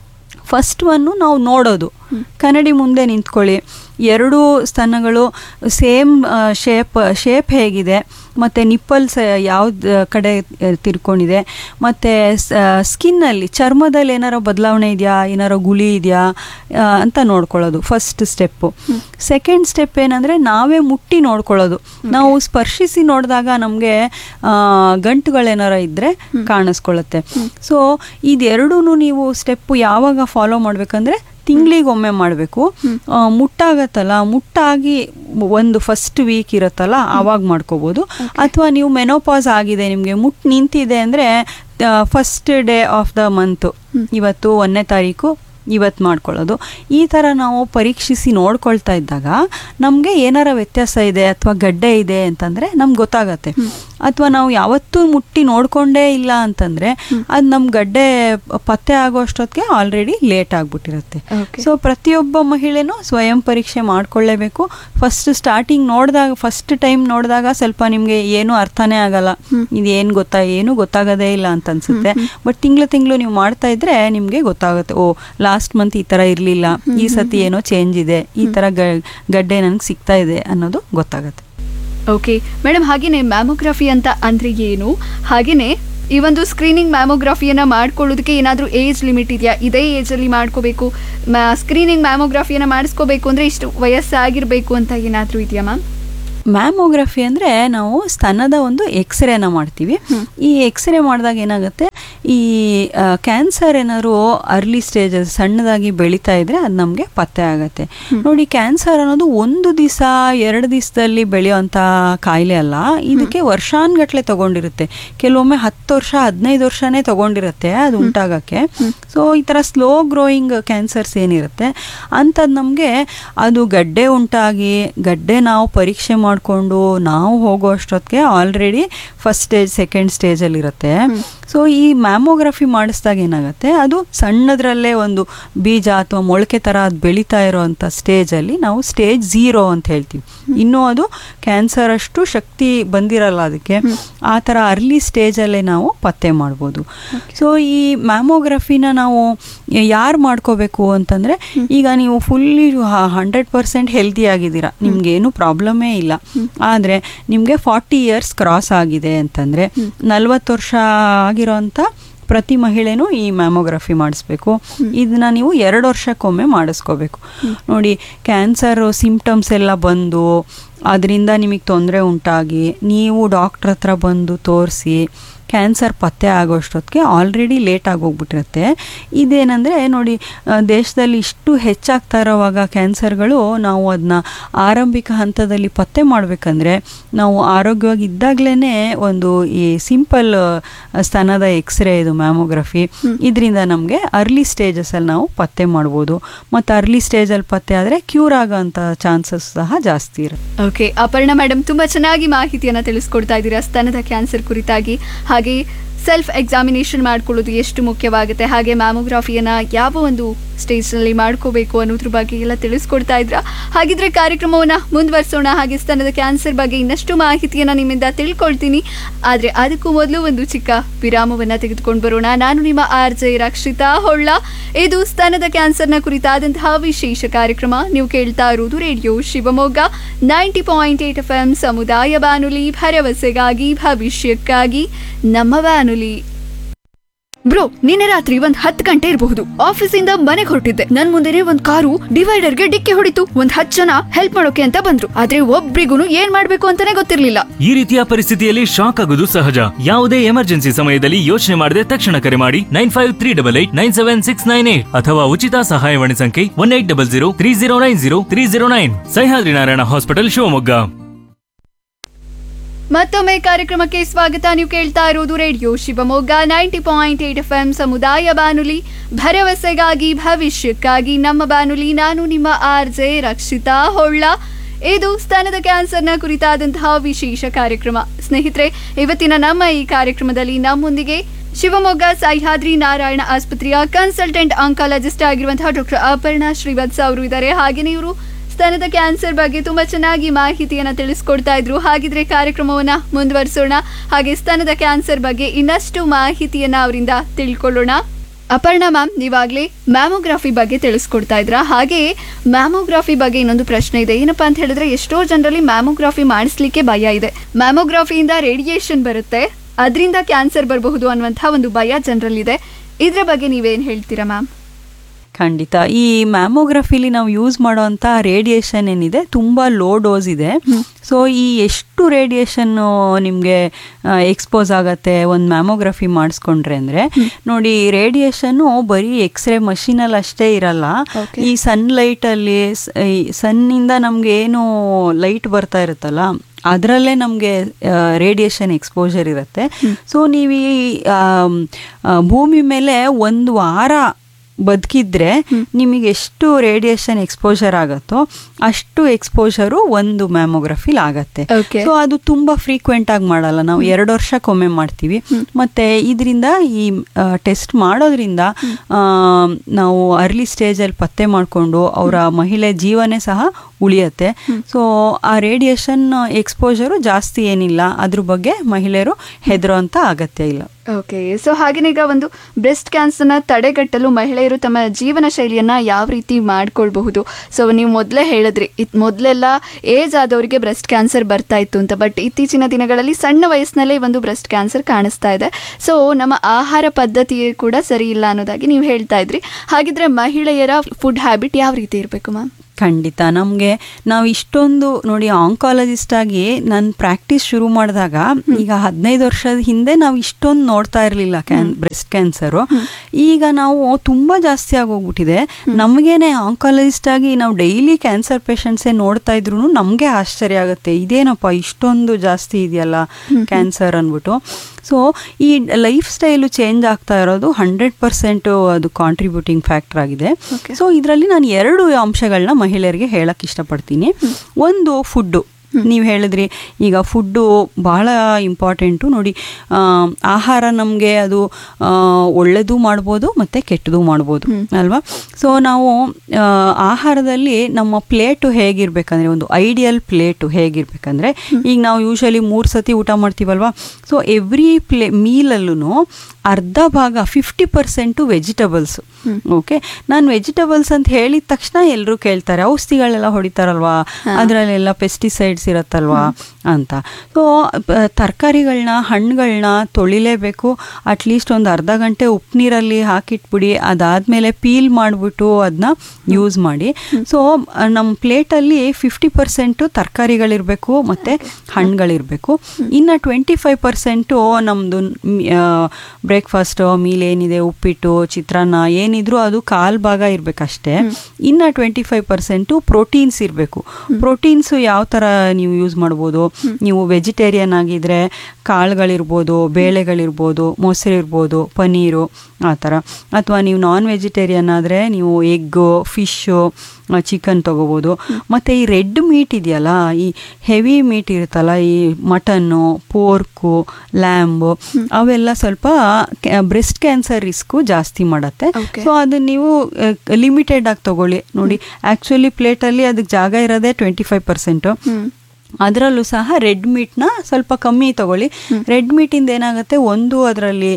ಫಸ್ಟ್ ಒನ್ನು ನಾವು ನೋಡೋದು ಕನ್ನಡಿ ಮುಂದೆ ನಿಂತ್ಕೊಳ್ಳಿ ಎರಡೂ ಸ್ತನಗಳು ಸೇಮ್ ಶೇಪ್ ಶೇಪ್ ಹೇಗಿದೆ ಮತ್ತು ನಿಪ್ಪಲ್ಸ್ ಯಾವ್ದು ಕಡೆ ಆ, ತಿರ್ಕೊಂಡಿದೆ ಮತ್ತು ಸ್ಕಿನ್ನಲ್ಲಿ ಚರ್ಮದಲ್ಲಿ ಏನಾರೋ ಬದಲಾವಣೆ ಇದೆಯಾ ಏನಾರೋ ಗುಳಿ ಇದೆಯಾ ಆ, ಅಂತ ನೋಡ್ಕೊಳ್ಳೋದು ಫಸ್ಟ್ ಸ್ಟೆಪ್ಪು ಸೆಕೆಂಡ್ ಸ್ಟೆಪ್ ಏನಂದರೆ ನಾವೇ ಮುಟ್ಟಿ ನೋಡ್ಕೊಳ್ಳೋದು ನಾವು ಸ್ಪರ್ಶಿಸಿ ನೋಡಿದಾಗ ನಮಗೆ ಗಂಟುಗಳೇನಾರ ಇದ್ದರೆ ಕಾಣಿಸ್ಕೊಳ್ಳುತ್ತೆ ಸೊ ಇದೆರಡೂ ನೀವು ಸ್ಟೆಪ್ಪು ಯಾವಾಗ ಫಾಲೋ ಮಾಡಬೇಕಂದ್ರೆ ತಿಂಗಳಿಗೊಮ್ಮೆ ಮಾಡಬೇಕು ಮುಟ್ಟಾಗತ್ತಲ್ಲ ಮುಟ್ಟಾಗಿ ಒಂದು ಫಸ್ಟ್ ವೀಕ್ ಇರುತ್ತಲ್ಲ ಆವಾಗ ಮಾಡ್ಕೋಬೋದು ಅಥವಾ ನೀವು ಮೆನೋಪಾಸ್ ಆಗಿದೆ ನಿಮಗೆ ಮುಟ್ಟು ನಿಂತಿದೆ ಅಂದರೆ first day of the month ಇವತ್ತು ಒಂದನೇ ತಾರೀಕು ಇವತ್ತು ಮಾಡ್ಕೊಳ್ಳೋದು ಈ ಥರ ನಾವು ಪರೀಕ್ಷಿಸಿ ನೋಡ್ಕೊಳ್ತಾ ಇದ್ದಾಗ ನಮಗೆ ಏನಾರ ವ್ಯತ್ಯಾಸ ಇದೆ ಅಥವಾ ಗಡ್ಡೆ ಇದೆ ಅಂತಂದರೆ ನಮ್ಗೆ ಗೊತ್ತಾಗತ್ತೆ ಅಥವಾ ನಾವು ಯಾವತ್ತೂ ಮುಟ್ಟಿ ನೋಡ್ಕೊಂಡೇ ಇಲ್ಲ ಅಂತಂದರೆ ಅದು ನಮ್ಮ ಗಡ್ಡೆ ಪತ್ತೆ ಆಗೋ ಅಷ್ಟೊತ್ತಿಗೆ ಆಲ್ರೆಡಿ ಲೇಟ್ ಆಗಿಬಿಟ್ಟಿರುತ್ತೆ ಸೊ ಪ್ರತಿಯೊಬ್ಬ ಮಹಿಳೆನೂ ಸ್ವಯಂ ಪರೀಕ್ಷೆ ಮಾಡ್ಕೊಳ್ಳೇಬೇಕು ಫಸ್ಟ್ ಸ್ಟಾರ್ಟಿಂಗ್ ನೋಡಿದಾಗ ಫಸ್ಟ್ ಟೈಮ್ ನೋಡಿದಾಗ ಸ್ವಲ್ಪ ನಿಮಗೆ ಏನು ಅರ್ಥನೇ ಆಗಲ್ಲ ಇದು ಏನು ಗೊತ್ತಾ ಏನು ಗೊತ್ತಾಗೋದೇ ಇಲ್ಲ ಅಂತ ಅನ್ಸುತ್ತೆ ಬಟ್ ತಿಂಗಳು ತಿಂಗಳು ನೀವು ಮಾಡ್ತಾ ಇದ್ರೆ ನಿಮಗೆ ಗೊತ್ತಾಗುತ್ತೆ ಓ ಲಾಸ್ಟ್ ಮಂತ್ ಈ ಥರ ಇರಲಿಲ್ಲ ಈ ಸತಿ ಏನೋ ಚೇಂಜ್ ಇದೆ ಈ ಥರ ಗ- ಗಡ್ಡೆ ನನಗೆ ಸಿಗ್ತಾ ಇದೆ ಅನ್ನೋದು ಗೊತ್ತಾಗುತ್ತೆ ಓಕೆ ಮೇಡಮ್ ಹಾಗೇನೆ ಮ್ಯಾಮೋಗ್ರಫಿ ಅಂತ ಅಂದ್ರೆ ಏನು ಹಾಗೇನೆ ಈ ಒಂದು ಸ್ಕ್ರೀನಿಂಗ್ ಮ್ಯಾಮೋಗ್ರಫಿಯನ್ನ ಮಾಡ್ಕೊಳ್ಳೋದಕ್ಕೆ ಏನಾದರೂ ಏಜ್ ಲಿಮಿಟ್ ಇದೆಯಾ ಇದೇ ಏಜಲ್ಲಿ ಮಾಡ್ಕೋಬೇಕು ಸ್ಕ್ರೀನಿಂಗ್ ಮ್ಯಾಮೋಗ್ರಫಿಯನ್ನ ಮಾಡಿಸ್ಕೋಬೇಕು ಅಂದ್ರೆ ಇಷ್ಟು ವಯಸ್ಸಾಗಿರ್ಬೇಕು ಅಂತ ಏನಾದರೂ ಇದೆಯಾ ಮ್ಯಾಮ್ ಮ್ಯಾಮೋಗ್ರಫಿ ಅಂದರೆ ನಾವು ಸ್ತನದ ಒಂದು ಎಕ್ಸ್ರೇನ ಮಾಡ್ತೀವಿ ಈ ಎಕ್ಸ್ರೇ ಮಾಡಿದಾಗ ಏನಾಗುತ್ತೆ ಈ ಕ್ಯಾನ್ಸರ್ ಏನಾದ್ರು ಅರ್ಲಿ ಸ್ಟೇಜ್ ಸಣ್ಣದಾಗಿ ಬೆಳೀತಾ ಇದ್ರೆ ಅದು ನಮಗೆ ಪತ್ತೆ ಆಗುತ್ತೆ ನೋಡಿ ಕ್ಯಾನ್ಸರ್ ಅನ್ನೋದು ಒಂದು ದಿವಸ ಎರಡು ದಿವಸದಲ್ಲಿ ಬೆಳೆಯುವಂಥ ಕಾಯಿಲೆ ಅಲ್ಲ ಇದಕ್ಕೆ ವರ್ಷಾನ್ಗಟ್ಲೆ ತಗೊಂಡಿರುತ್ತೆ ಕೆಲವೊಮ್ಮೆ ಹತ್ತು ವರ್ಷ ಹದಿನೈದು ವರ್ಷನೇ ತಗೊಂಡಿರುತ್ತೆ ಅದು ಉಂಟಾಗಕ್ಕೆ ಸೊ ಈ ಥರ ಸ್ಲೋ ಗ್ರೋಯಿಂಗ್ ಕ್ಯಾನ್ಸರ್ಸ್ ಏನಿರುತ್ತೆ ಅಂಥದ್ದು ನಮಗೆ ಅದು ಗಡ್ಡೆ ಉಂಟಾಗಿ ಗಡ್ಡೆ ನಾವು ಪರೀಕ್ಷೆ ಮಾಡಿಕೊಂಡು ನಾವು ಹೋಗೋ ಅಷ್ಟೊತ್ತಿಗೆ ಆಲ್ರೆಡಿ ಫಸ್ಟ್ ಸ್ಟೇಜ್ ಸೆಕೆಂಡ್ ಸ್ಟೇಜಲ್ಲಿ ಇರುತ್ತೆ ಸೊ ಈ ಮ್ಯಾಮೋಗ್ರಫಿ ಮಾಡಿಸಿದಾಗ ಏನಾಗುತ್ತೆ ಅದು ಸಣ್ಣದ್ರಲ್ಲೇ ಒಂದು ಬೀಜ ಅಥವಾ ಮೊಳಕೆ ಥರ ಅದು ಬೆಳೀತಾ ಇರೋವಂಥ ಸ್ಟೇಜಲ್ಲಿ ನಾವು ಸ್ಟೇಜ್ ಝೀರೋ ಅಂತ ಹೇಳ್ತೀವಿ ಇನ್ನೂ ಅದು ಕ್ಯಾನ್ಸರ್ ಅಷ್ಟು ಶಕ್ತಿ ಬಂದಿರಲ್ಲ ಅದಕ್ಕೆ ಆ ಥರ ಅರ್ಲಿ ಸ್ಟೇಜಲ್ಲೇ ನಾವು ಪತ್ತೆ ಮಾಡ್ಬೋದು ಸೊ ಈ ಮ್ಯಾಮೋಗ್ರಫಿನ ನಾವು ಯಾರು ಮಾಡ್ಕೋಬೇಕು ಅಂತಂದರೆ ಈಗ ನೀವು ಫುಲ್ಲಿ ಹಂಡ್ರೆಡ್ ಪರ್ಸೆಂಟ್ ಹೆಲ್ದಿ ಆಗಿದ್ದೀರಾ ನಿಮ್ಗೇನು ಪ್ರಾಬ್ಲಮೇ ಇಲ್ಲ ಆದರೆ ನಿಮಗೆ ಫಾರ್ಟಿ ಇಯರ್ಸ್ ಕ್ರಾಸ್ ಆಗಿದೆ ಅಂತಂದರೆ ನಲ್ವತ್ತು ವರ್ಷ ಆಗಿರೋಂಥ ಪ್ರತಿ ಮಹಿಳೆನೂ ಈ ಮ್ಯಾಮೋಗ್ರಫಿ ಮಾಡಿಸ್ಬೇಕು ಇದನ್ನ ನೀವು ಎರಡು ವರ್ಷಕ್ಕೊಮ್ಮೆ ಮಾಡಿಸ್ಕೋಬೇಕು ನೋಡಿ ಕ್ಯಾನ್ಸರು ಸಿಂಪ್ಟಮ್ಸ್ ಎಲ್ಲ ಬಂದು ಅದರಿಂದ ನಿಮಗೆ ತೊಂದರೆ ಉಂಟಾಗಿ ನೀವು ಡಾಕ್ಟ್ರ್ ಹತ್ರ ಬಂದು ತೋರಿಸಿ ಕ್ಯಾನ್ಸರ್ ಪತ್ತೆ ಆಗೋಷ್ಟೊತ್ತಿಗೆ ಆಲ್ರೆಡಿ ಲೇಟ್ ಆಗೋಗ್ಬಿಟ್ಟಿರುತ್ತೆ ಇದೇನೆಂದರೆ ನೋಡಿ ಆ, ದೇಶದಲ್ಲಿ ಇಷ್ಟು ಹೆಚ್ಚಾಗ್ತಾ ಇರೋವಾಗ ಕ್ಯಾನ್ಸರ್ಗಳು ನಾವು ಅದನ್ನ ಆರಂಭಿಕ ಹಂತದಲ್ಲಿ ಪತ್ತೆ ಮಾಡಬೇಕಂದ್ರೆ ನಾವು ಆರೋಗ್ಯವಾಗಿ ಇದ್ದಾಗಲೇ ಒಂದು ಈ ಸಿಂಪಲ್ ಸ್ತನದ ಎಕ್ಸ್ರೇ ಇದು ಮ್ಯಾಮೋಗ್ರಫಿ ಇದರಿಂದ ನಮಗೆ ಅರ್ಲಿ ಸ್ಟೇಜಸಲ್ಲಿ ನಾವು ಪತ್ತೆ ಮಾಡ್ಬೋದು ಮತ್ತು ಅರ್ಲಿ ಸ್ಟೇಜಲ್ಲಿ ಪತ್ತೆ ಆದರೆ ಕ್ಯೂರ್ ಆಗೋಂಥ ಚಾನ್ಸಸ್ ಸಹ ಜಾಸ್ತಿ ಇರುತ್ತೆ ಓಕೆ ಅಪರ್ಣ ಮೇಡಮ್ ತುಂಬಾ ಚೆನ್ನಾಗಿ ಮಾಹಿತಿಯನ್ನ ತಿಳಿಸ್ಕೊಡ್ತಾ ಇದ್ದೀರಾ ಸ್ತನದ ಕ್ಯಾನ್ಸರ್ ಕುರಿತಾಗಿ ಹಾಗೆ ಸೆಲ್ಫ್ ಎಕ್ಸಾಮಿನೇಷನ್ ಮಾಡ್ಕೊಳ್ಳೋದು ಎಷ್ಟು ಮುಖ್ಯವಾಗುತ್ತೆ ಹಾಗೆ ಮ್ಯಾಮೋಗ್ರಫಿಯನ್ನ ಯಾವ ಒಂದು ಸ್ಟೇಜ್ನಲ್ಲಿ ಮಾಡ್ಕೋಬೇಕು ಅನ್ನೋದ್ರ ಬಗ್ಗೆ ಎಲ್ಲ ತಿಳಿಸ್ಕೊಡ್ತಾ ಇದ್ರ ಹಾಗಿದ್ರೆ ಕಾರ್ಯಕ್ರಮವನ್ನ ಮುಂದುವರಿಸೋಣ ಹಾಗೆ ಸ್ತನದ ಕ್ಯಾನ್ಸರ್ ಬಗ್ಗೆ ಇನ್ನಷ್ಟು ಮಾಹಿತಿಯನ್ನ ನಿಮ್ಮಿಂದ ತಿಳ್ಕೊಳ್ತೀನಿ ಆದ್ರೆ ಅದಕ್ಕೂ ಮೊದಲು ಒಂದು ಚಿಕ್ಕ ವಿರಾಮವನ್ನ ತೆಗೆದುಕೊಂಡು ಬರೋಣ ನಾನು ನಿಮ್ಮ ಆರ್ ಜೆ ರಕ್ಷಿತಾ ಹೊಳ್ಳ ಇದು ಸ್ತನದ ಕ್ಯಾನ್ಸರ್ನ ಕುರಿತಾದಂತಹ ವಿಶೇಷ ಕಾರ್ಯಕ್ರಮ ನೀವು ಕೇಳ್ತಾ ಇರುವುದು radio Shivamogga ninety point eight F M ಸಮುದಾಯ ಬಾನುಲಿ ಭರವಸೆಗಾಗಿ ಭವಿಷ್ಯಕ್ಕಾಗಿ ನಮ್ಮ ಬಾನುಲಿ ಬ್ರೋ ನಿನ್ನೆ ರಾತ್ರಿ ಒಂದ್ ಹತ್ತು ಗಂಟೆ ಇರಬಹುದು ಆಫೀಸಿಂದ ಮನೆಗೆ ಹೊರಟಿದ್ದೆ ನನ್ ಮುಂದೆನೆ ಒಂದ್ ಕಾರು ಡಿವೈಡರ್ಗೆ ಡಿಕ್ಕಿ ಹೊಡಿತು ಒಂದ್ ಹತ್ತು ಜನ ಹೆಲ್ಪ್ ಮಾಡೋಕೆ ಅಂತ ಬಂದ್ರು ಆದ್ರೆ ಒಬ್ರಿಗೂ ಏನ್ ಮಾಡ್ಬೇಕು ಅಂತಾನೆ ಗೊತ್ತಿರ್ಲಿಲ್ಲ ಈ ರೀತಿಯ ಪರಿಸ್ಥಿತಿಯಲ್ಲಿ ಶಾಕ್ ಆಗೋದು ಸಹಜ ಯಾವುದೇ ಎಮರ್ಜೆನ್ಸಿ ಸಮಯದಲ್ಲಿ ಯೋಚನೆ ಮಾಡದೆ ತಕ್ಷಣ ಕರೆ ಮಾಡಿ nine five three double eight nine seven six nine eight ಅಥವಾ ಉಚಿತ ಸಹಾಯವಾಣಿ ಸಂಖ್ಯೆ one eight double zero three zero nine zero three zero nine Sahyadri Narayana hospital Shivamogga ಮತ್ತೊಮ್ಮೆ ಕಾರ್ಯಕ್ರಮಕ್ಕೆ ಸ್ವಾಗತ ನೀವು ಕೇಳ್ತಾ ಇರೋದು radio Shivamogga ninety point eight F M ಸಮುದಾಯ ಬಾನುಲಿ ಭರವಸೆಗಾಗಿ ಭವಿಷ್ಯಕ್ಕಾಗಿ ನಮ್ಮ ಬಾನುಲಿ ನಾನು ನಿಮ್ಮ ಆರ್ ಜೆ ರಕ್ಷಿತಾ ಹೊಳ್ಳ ಇದು ಸ್ತನದ ಕ್ಯಾನ್ಸರ್ನ ಕುರಿತಾದಂತಹ ವಿಶೇಷ ಕಾರ್ಯಕ್ರಮ ಸ್ನೇಹಿತರೆ ಇವತ್ತಿನ ನಮ್ಮ ಈ ಕಾರ್ಯಕ್ರಮದಲ್ಲಿ ನಮ್ಮೊಂದಿಗೆ ಶಿವಮೊಗ್ಗ ಸಹ್ಯಾದ್ರಿ ನಾರಾಯಣ ಆಸ್ಪತ್ರೆಯ ಕನ್ಸಲ್ಟೆಂಟ್ ಆಂಕಾಲಜಿಸ್ಟ್ ಆಗಿರುವಂತಹ ಡಾಕ್ಟರ್ ಅಪರ್ಣಾ ಶ್ರೀವತ್ಸ ಅವರು ಇದ್ದಾರೆ ಹಾಗೆಯೇ ಇವರು ಸ್ತನದ ಕ್ಯಾನ್ಸರ್ ಬಗ್ಗೆ ತುಂಬಾ ಚೆನ್ನಾಗಿ ಮಾಹಿತಿಯನ್ನ ತಿಳಿಸ್ಕೊಡ್ತಾ ಇದ್ರು ಹಾಗಿದ್ರೆ ಕಾರ್ಯಕ್ರಮವನ್ನ ಮುಂದುವರಿಸೋಣ ಹಾಗೆ ಸ್ತನದ ಕ್ಯಾನ್ಸರ್ ಬಗ್ಗೆ ಇನ್ನಷ್ಟು ಮಾಹಿತಿಯನ್ನ ಅವರಿಂದ ತಿಳ್ಕೊಳ್ಳೋಣ ಅಪರ್ಣಾ ಮ್ಯಾಮ್ ನೀವಾಗ್ಲೇ ಮ್ಯಾಮೋಗ್ರಫಿ ಬಗ್ಗೆ ತಿಳಿಸ್ಕೊಡ್ತಾ ಇದ್ರ ಹಾಗೆ ಮ್ಯಾಮೋಗ್ರಫಿ ಬಗ್ಗೆ ಇನ್ನೊಂದು ಪ್ರಶ್ನೆ ಇದೆ ಏನಪ್ಪಾ ಅಂತ ಹೇಳಿದ್ರೆ ಎಷ್ಟೋ ಜನರಲ್ಲಿ ಮ್ಯಾಮೋಗ್ರಫಿ ಮಾಡಿಸ್ಲಿಕ್ಕೆ ಭಯ ಇದೆ ಮ್ಯಾಮೋಗ್ರಫಿಯಿಂದ ರೇಡಿಯೇಷನ್ ಬರುತ್ತೆ ಅದರಿಂದ ಕ್ಯಾನ್ಸರ್ ಬರಬಹುದು ಅನ್ನುವಂಥ ಒಂದು ಭಯ ಜನರಲ್ಲಿದೆ ಇದ್ರ ಬಗ್ಗೆ ನೀವೇನ್ ಹೇಳ್ತೀರಾ ಮ್ಯಾಮ್ ಖಂಡಿತ ಈ ಮ್ಯಾಮೋಗ್ರಫಿಲಿ ನಾವು ಯೂಸ್ ಮಾಡೋವಂಥ ರೇಡಿಯೇಷನ್ ಏನಿದೆ ತುಂಬ ಲೋ ಡೋಸ್ ಇದೆ ಸೊ ಈ ಎಷ್ಟು ರೇಡಿಯೇಷನ್ ನಿಮಗೆ ಎಕ್ಸ್ಪೋಸ್ ಆಗತ್ತೆ ಒಂದು ಮ್ಯಾಮೋಗ್ರಫಿ ಮಾಡಿಸ್ಕೊಂಡ್ರೆ ಅಂದರೆ ನೋಡಿ ರೇಡಿಯೇಷನ್ನು ಬರೀ ಎಕ್ಸ್ರೇ ಮಷೀನಲ್ಲಿ ಅಷ್ಟೇ ಇರಲ್ಲ ಈ ಸನ್ಲೈಟಲ್ಲಿ ಸನ್ನಿಂದ ನಮಗೆ ಏನು ಲೈಟ್ ಬರ್ತಾ ಇರುತ್ತಲ್ಲ ಅದರಲ್ಲೇ ನಮಗೆ ರೇಡಿಯೇಷನ್ ಎಕ್ಸ್ಪೋಜರ್ ಇರುತ್ತೆ ಸೊ ನೀವು ಈ ಆಮ್, ಆ, ಭೂಮಿ ಮೇಲೆ ಒಂದು ವಾರ ಬದುಕಿದ್ರೆ ನಿಮಗೆ ಎಷ್ಟು ರೇಡಿಯೇಷನ್ ಎಕ್ಸ್ಪೋಜರ್ ಆಗುತ್ತೋ ಅಷ್ಟು ಎಕ್ಸ್ಪೋಜರು ಒಂದು ಮ್ಯಾಮೋಗ್ರಫಿಲಿ ಆಗತ್ತೆ Okay. ಸೊ ಅದು ತುಂಬ ಫ್ರೀಕ್ವೆಂಟ್ ಆಗಿ ಮಾಡಲ್ಲ ನಾವು ಎರಡು ವರ್ಷಕ್ಕೊಮ್ಮೆ ಮಾಡ್ತೀವಿ ಮತ್ತೆ ಇದರಿಂದ ಈ ಟೆಸ್ಟ್ ಮಾಡೋದ್ರಿಂದ ಆ, ನಾವು ಅರ್ಲಿ ಸ್ಟೇಜಲ್ಲಿ ಪತ್ತೆ ಮಾಡಿಕೊಂಡು ಅವರ ಮಹಿಳೆ ಜೀವನೇ ಸಹ ಉಳಿಯತ್ತೆ ಸೊ ಆ ರೇಡಿಯೇಷನ್ ಎಕ್ಸ್ಪೋಜರು ಜಾಸ್ತಿ ಏನಿಲ್ಲ ಅದ್ರ ಬಗ್ಗೆ ಮಹಿಳೆಯರು ಹೆದರೋ ಅಂತ ಅಗತ್ಯ ಇಲ್ಲ ಓಕೆ ಸೊ ಹಾಗೇನೆ ಈಗ ಒಂದು ಬ್ರೆಸ್ಟ್ ಕ್ಯಾನ್ಸರ್ನ ತಡೆಗಟ್ಟಲು ಮಹಿಳೆಯರು ತಮ್ಮ ಜೀವನ ಶೈಲಿಯನ್ನ ಯಾವ ರೀತಿ ಮಾಡ್ಕೊಳ್ಬಹುದು ಸೊ ನೀವು ಮೊದಲೇ ಹೇಳಿದ್ರಿ ಇತ್ ಮೊದಲೆಲ್ಲ ಏಜ್ ಆದವರಿಗೆ ಬ್ರೆಸ್ಟ್ ಕ್ಯಾನ್ಸರ್ ಬರ್ತಾ ಇತ್ತು ಅಂತ ಬಟ್ ಇತ್ತೀಚಿನ ದಿನಗಳಲ್ಲಿ ಸಣ್ಣ ವಯಸ್ಸಿನಲ್ಲೇ ಒಂದು ಬ್ರೆಸ್ಟ್ ಕ್ಯಾನ್ಸರ್ ಕಾಣಿಸ್ತಾ ಇದೆ ಸೊ ನಮ್ಮ ಆಹಾರ ಪದ್ಧತಿ ಕೂಡ ಸರಿ ಇಲ್ಲ ಅನ್ನೋದಾಗಿ ನೀವು ಹೇಳ್ತಾ ಇದ್ರಿ ಹಾಗಿದ್ರೆ ಮಹಿಳೆಯರ ಫುಡ್ ಹ್ಯಾಬಿಟ್ ಯಾವ ರೀತಿ ಇರಬೇಕು ಮ್ಯಾಮ್ ಖಂಡಿತ ನಮಗೆ ನಾವು ಇಷ್ಟೊಂದು ನೋಡಿ ಆಂಕಾಲಜಿಸ್ಟ್ ಆಗಿ ನನ್ನ ಪ್ರಾಕ್ಟೀಸ್ ಶುರು ಮಾಡಿದಾಗ ಈಗ ಹದಿನೈದು ವರ್ಷದ ಹಿಂದೆ ನಾವು ಇಷ್ಟೊಂದು ನೋಡ್ತಾ ಇರಲಿಲ್ಲ ಕ್ಯಾನ್ ಬ್ರೆಸ್ಟ್ ಕ್ಯಾನ್ಸರು ಈಗ ನಾವು ತುಂಬ ಜಾಸ್ತಿ ಆಗೋಗ್ಬಿಟ್ಟಿದೆ ನಮಗೇನೆ ಆಂಕಾಲಜಿಸ್ಟ್ ಆಗಿ ನಾವು ಡೈಲಿ ಕ್ಯಾನ್ಸರ್ ಪೇಷಂಟ್ಸೇ ನೋಡ್ತಾ ಇದ್ರು ನಮಗೆ ಆಶ್ಚರ್ಯ ಆಗುತ್ತೆ ಇದೇನಪ್ಪ ಇಷ್ಟೊಂದು ಜಾಸ್ತಿ ಇದೆಯಲ್ಲ ಕ್ಯಾನ್ಸರ್ ಅಂದ್ಬಿಟ್ಟು ಸೊ ಈ ಲೈಫ್ ಸ್ಟೈಲು ಚೇಂಜ್ ಆಗ್ತಾ ಇರೋದು ಹಂಡ್ರೆಡ್ ಪರ್ಸೆಂಟು ಅದು ಕಾಂಟ್ರಿಬ್ಯೂಟಿಂಗ್ ಫ್ಯಾಕ್ಟರ್ ಆಗಿದೆ ಸೊ ಇದರಲ್ಲಿ ನಾನು ಎರಡು ಅಂಶಗಳನ್ನ ಮಹಿಳೆಯರಿಗೆ ಹೇಳಕ್ ಇಷ್ಟಪಡ್ತೀನಿ ಒಂದು ಫುಡ್ಡು ನೀವು ಹೇಳಿದ್ರಿ ಈಗ ಫುಡ್ಡು ಭಾಳ ಇಂಪಾರ್ಟೆಂಟು ನೋಡಿ ಆ, ಆಹಾರ ನಮಗೆ ಅದು ಆ, ಒಳ್ಳೆಯದು ಮಾಡ್ಬೋದು ಮತ್ತು ಕೆಟ್ಟದು ಮಾಡ್ಬೋದು ಅಲ್ವಾ ಸೊ ನಾವು ಆ, ಆಹಾರದಲ್ಲಿ ನಮ್ಮ ಪ್ಲೇಟು ಹೇಗಿರ್ಬೇಕಂದ್ರೆ ಒಂದು ಐಡಿಯಲ್ ಪ್ಲೇಟು ಹೇಗಿರ್ಬೇಕಂದ್ರೆ ಈಗ ನಾವು ಯೂಶಲಿ ಮೂರು ಸತಿ ಊಟ ಮಾಡ್ತೀವಲ್ವಾ ಸೊ ಎವ್ರಿ ಪ್ಲೇ ಮೀಲಲ್ಲೂ ಅರ್ಧ ಭಾಗ ಫಿಫ್ಟಿ ಪರ್ಸೆಂಟು ವೆಜಿಟಬಲ್ಸು ಓಕೆ ನಾನು ವೆಜಿಟಬಲ್ಸ್ ಅಂತ ಹೇಳಿದ ತಕ್ಷಣ ಎಲ್ಲರೂ ಕೇಳ್ತಾರೆ ಔಷಧಿಗಳೆಲ್ಲ ಹೊಡಿತಾರಲ್ವಾ ಅದರಲ್ಲೆಲ್ಲ ಪೆಸ್ಟಿಸೈಡ್ಸ್ ಇರುತ್ತಲ್ವಾ ಅಂತ ಸೊ ತರಕಾರಿಗಳನ್ನ ಹಣ್ಣುಗಳನ್ನ ತೊಳಿಲೇಬೇಕು ಅಟ್ಲೀಸ್ಟ್ ಒಂದು ಅರ್ಧ ಗಂಟೆ ಉಪ್ಪು ನೀರಲ್ಲಿ ಹಾಕಿಟ್ಬಿಡಿ ಅದಾದಮೇಲೆ ಪೀಲ್ ಮಾಡಿಬಿಟ್ಟು ಅದನ್ನ ಯೂಸ್ ಮಾಡಿ ಸೊ ನಮ್ಮ ಪ್ಲೇಟಲ್ಲಿ ಫಿಫ್ಟಿ ಪರ್ಸೆಂಟು ತರಕಾರಿಗಳಿರಬೇಕು ಮತ್ತು ಹಣ್ಣುಗಳಿರಬೇಕು ಇನ್ನು ಟ್ವೆಂಟಿ ಫೈವ್ ಪರ್ಸೆಂಟು ನಮ್ಮದು ಬ್ರೇಕ್ಫಾಸ್ಟು ಮೀಲ್ ಏನಿದೆ ಉಪ್ಪಿಟ್ಟು ಚಿತ್ರಾನ್ನ ಏನಿದ್ರು ಅದು ಕಾಲು ಭಾಗ ಇರಬೇಕಷ್ಟೇ ಇನ್ನು ಟ್ವೆಂಟಿ ಫೈವ್ ಪರ್ಸೆಂಟು ಪ್ರೋಟೀನ್ಸ್ ಇರಬೇಕು ಪ್ರೋಟೀನ್ಸು ಯಾವ ಥರ ನೀವು ಯೂಸ್ ಮಾಡ್ಬೋದು ನೀವು ವೆಜಿಟೇರಿಯನ್ ಆಗಿದ್ರೆ ಕಾಳುಗಳಿರ್ಬೋದು ಬೇಳೆಗಳಿರ್ಬೋದು ಮೊಸರು ಇರ್ಬೋದು ಪನ್ನೀರು ಆ ಥರ ಅಥವಾ ನೀವು ನಾನ್ ವೆಜಿಟೇರಿಯನ್ ಆದರೆ ನೀವು ಎಗ್ಗು ಫಿಶ್ಶು ಚಿಕನ್ ತೊಗೋಬೋದು ಮತ್ತು ಈ ರೆಡ್ ಮೀಟ್ ಇದೆಯಲ್ಲ ಈ ಹೆವಿ ಮೀಟ್ ಇರುತ್ತಲ್ಲ ಈ ಮಟನ್ನು ಪೋರ್ಕು ಲ್ಯಾಂಬು ಅವೆಲ್ಲ ಸ್ವಲ್ಪ ಬ್ರೆಸ್ಟ್ ಕ್ಯಾನ್ಸರ್ ರಿಸ್ಕು ಜಾಸ್ತಿ ಮಾಡುತ್ತೆ ಸೊ ಅದು ನೀವು ಲಿಮಿಟೆಡ್ ಆಗಿ ತಗೊಳ್ಳಿ ನೋಡಿ ಆ್ಯಕ್ಚುಲಿ ಪ್ಲೇಟಲ್ಲಿ ಅದಕ್ಕೆ ಜಾಗ ಇರೋದೇ ಟ್ವೆಂಟಿ ಫೈವ್ ಪರ್ಸೆಂಟು ಅದರಲ್ಲೂ ಸಹ ರೆಡ್ ಮೀಟ್ನ ಸ್ವಲ್ಪ ಕಮ್ಮಿ ತಗೊಳ್ಳಿ ರೆಡ್ ಮೀಟಿಂದ ಏನಾಗುತ್ತೆ ಒಂದು ಅದರಲ್ಲಿ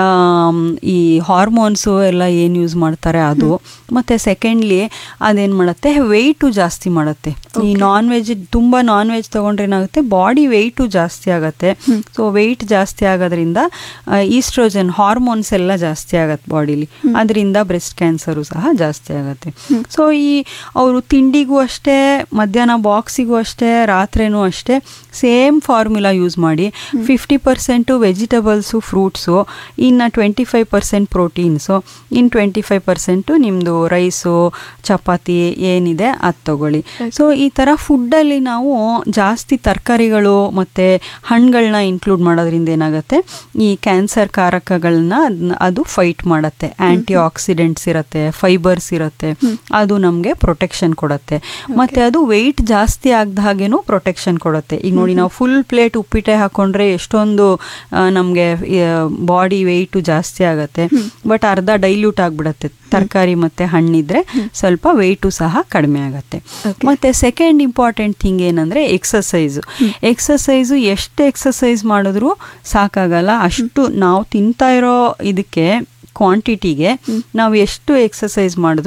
ಈ ಹಾರ್ಮೋನ್ಸು ಎಲ್ಲ ಏನು ಯೂಸ್ ಮಾಡ್ತಾರೆ ಅದು ಮತ್ತು ಸೆಕೆಂಡ್ಲಿ ಅದೇನು ಮಾಡುತ್ತೆ ವೆಯ್ಟು ಜಾಸ್ತಿ ಮಾಡುತ್ತೆ ಈ ನಾನ್ ವೆಜ್ ತುಂಬ ನಾನ್ ವೆಜ್ ತೊಗೊಂಡ್ರೆ ಏನಾಗುತ್ತೆ ಬಾಡಿ ವೆಯ್ಟು ಜಾಸ್ತಿ ಆಗುತ್ತೆ ಸೊ ವೆಯ್ಟ್ ಜಾಸ್ತಿ ಆಗೋದ್ರಿಂದ ಈಸ್ಟ್ರೋಜನ್ ಹಾರ್ಮೋನ್ಸ್ ಎಲ್ಲ ಜಾಸ್ತಿ ಆಗತ್ತೆ ಬಾಡಿಲಿ ಅದರಿಂದ ಬ್ರೆಸ್ಟ್ ಕ್ಯಾನ್ಸರು ಸಹ ಜಾಸ್ತಿ ಆಗುತ್ತೆ ಸೊ ಈ ಅವರು ತಿಂಡಿಗೂ ಅಷ್ಟೇ ಮಧ್ಯಾಹ್ನ ಬಾಕ್ಸಿಗೂ ಅಷ್ಟೇ ರಾತ್ರಿನೂ ಅಷ್ಟೇ ಸೇಮ್ ಫಾರ್ಮುಲಾ ಯೂಸ್ ಮಾಡಿ ಫಿಫ್ಟಿ ಪರ್ಸೆಂಟು ವೆಜಿಟಬಲ್ಸು ಫ್ರೂಟ್ಸು ಇನ್ನು ಟ್ವೆಂಟಿ ಫೈವ್ ಪರ್ಸೆಂಟ್ ಪ್ರೋಟೀನ್ಸು ಇನ್ನು ಟ್ವೆಂಟಿ ಫೈವ್ ಪರ್ಸೆಂಟು ನಿಮ್ಮದು ರೈಸು ಚಪಾತಿ ಏನಿದೆ ಅದು ತಗೊಳ್ಳಿ ಸೊ ಈ ಥರ ಫುಡ್ಡಲ್ಲಿ ನಾವು ಜಾಸ್ತಿ ತರಕಾರಿಗಳು ಮತ್ತು ಹಣ್ಣುಗಳನ್ನ ಇನ್ಕ್ಲೂಡ್ ಮಾಡೋದ್ರಿಂದ ಏನಾಗುತ್ತೆ ಈ ಕ್ಯಾನ್ಸರ್ ಕಾರಕಗಳನ್ನ ಅದ್ನ- ಅದು ಫೈಟ್ ಮಾಡುತ್ತೆ ಆ್ಯಂಟಿ ಆಕ್ಸಿಡೆಂಟ್ಸ್ ಇರುತ್ತೆ ಫೈಬರ್ಸ್ ಇರುತ್ತೆ ಅದು ನಮಗೆ ಪ್ರೊಟೆಕ್ಷನ್ ಕೊಡುತ್ತೆ ಮತ್ತು ಅದು ವೆಯ್ಟ್ ಜಾಸ್ತಿ ಆಗದ ಹಾಗೇನು ಪ್ರೊಟೆಕ್ಷನ್ ಕೊಡುತ್ತೆ ಈಗ ನೋಡಿ ನಾವು ಫುಲ್ ಪ್ಲೇಟ್ ಉಪ್ಪಿಟ್ಟೆ ಹಾಕೊಂಡ್ರೆ ಎಷ್ಟೊಂದು ನಮಗೆ ಬಾಡಿ ವೆಯ್ಟು ಜಾಸ್ತಿ ಆಗುತ್ತೆ ಬಟ್ ಅರ್ಧ ಡೈಲ್ಯೂಟ್ ಆಗಿಬಿಡುತ್ತೆ ತರಕಾರಿ ಮತ್ತು ಹಣ್ಣಿದ್ರೆ ಸ್ವಲ್ಪ ವೆಯ್ಟು ಸಹ ಕಡಿಮೆ ಆಗುತ್ತೆ ಮತ್ತು ಸೆಕೆಂಡ್ ಇಂಪಾರ್ಟೆಂಟ್ ಥಿಂಗ್ ಏನಂದರೆ ಎಕ್ಸಸೈಸು ಎಕ್ಸಸೈಸು ಎಷ್ಟು ಎಕ್ಸಸೈಸ್ ಮಾಡಿದ್ರೂ ಸಾಕಾಗಲ್ಲ ಅಷ್ಟು ನಾವು ತಿಂತಾ ಇರೋ ಇದಕ್ಕೆ ಕ್ವಾಂಟಿಟಿಗೆ ನಾವು ಎಷ್ಟು ಎಕ್ಸಸೈಸ್ ಮಾಡಿದ್ರು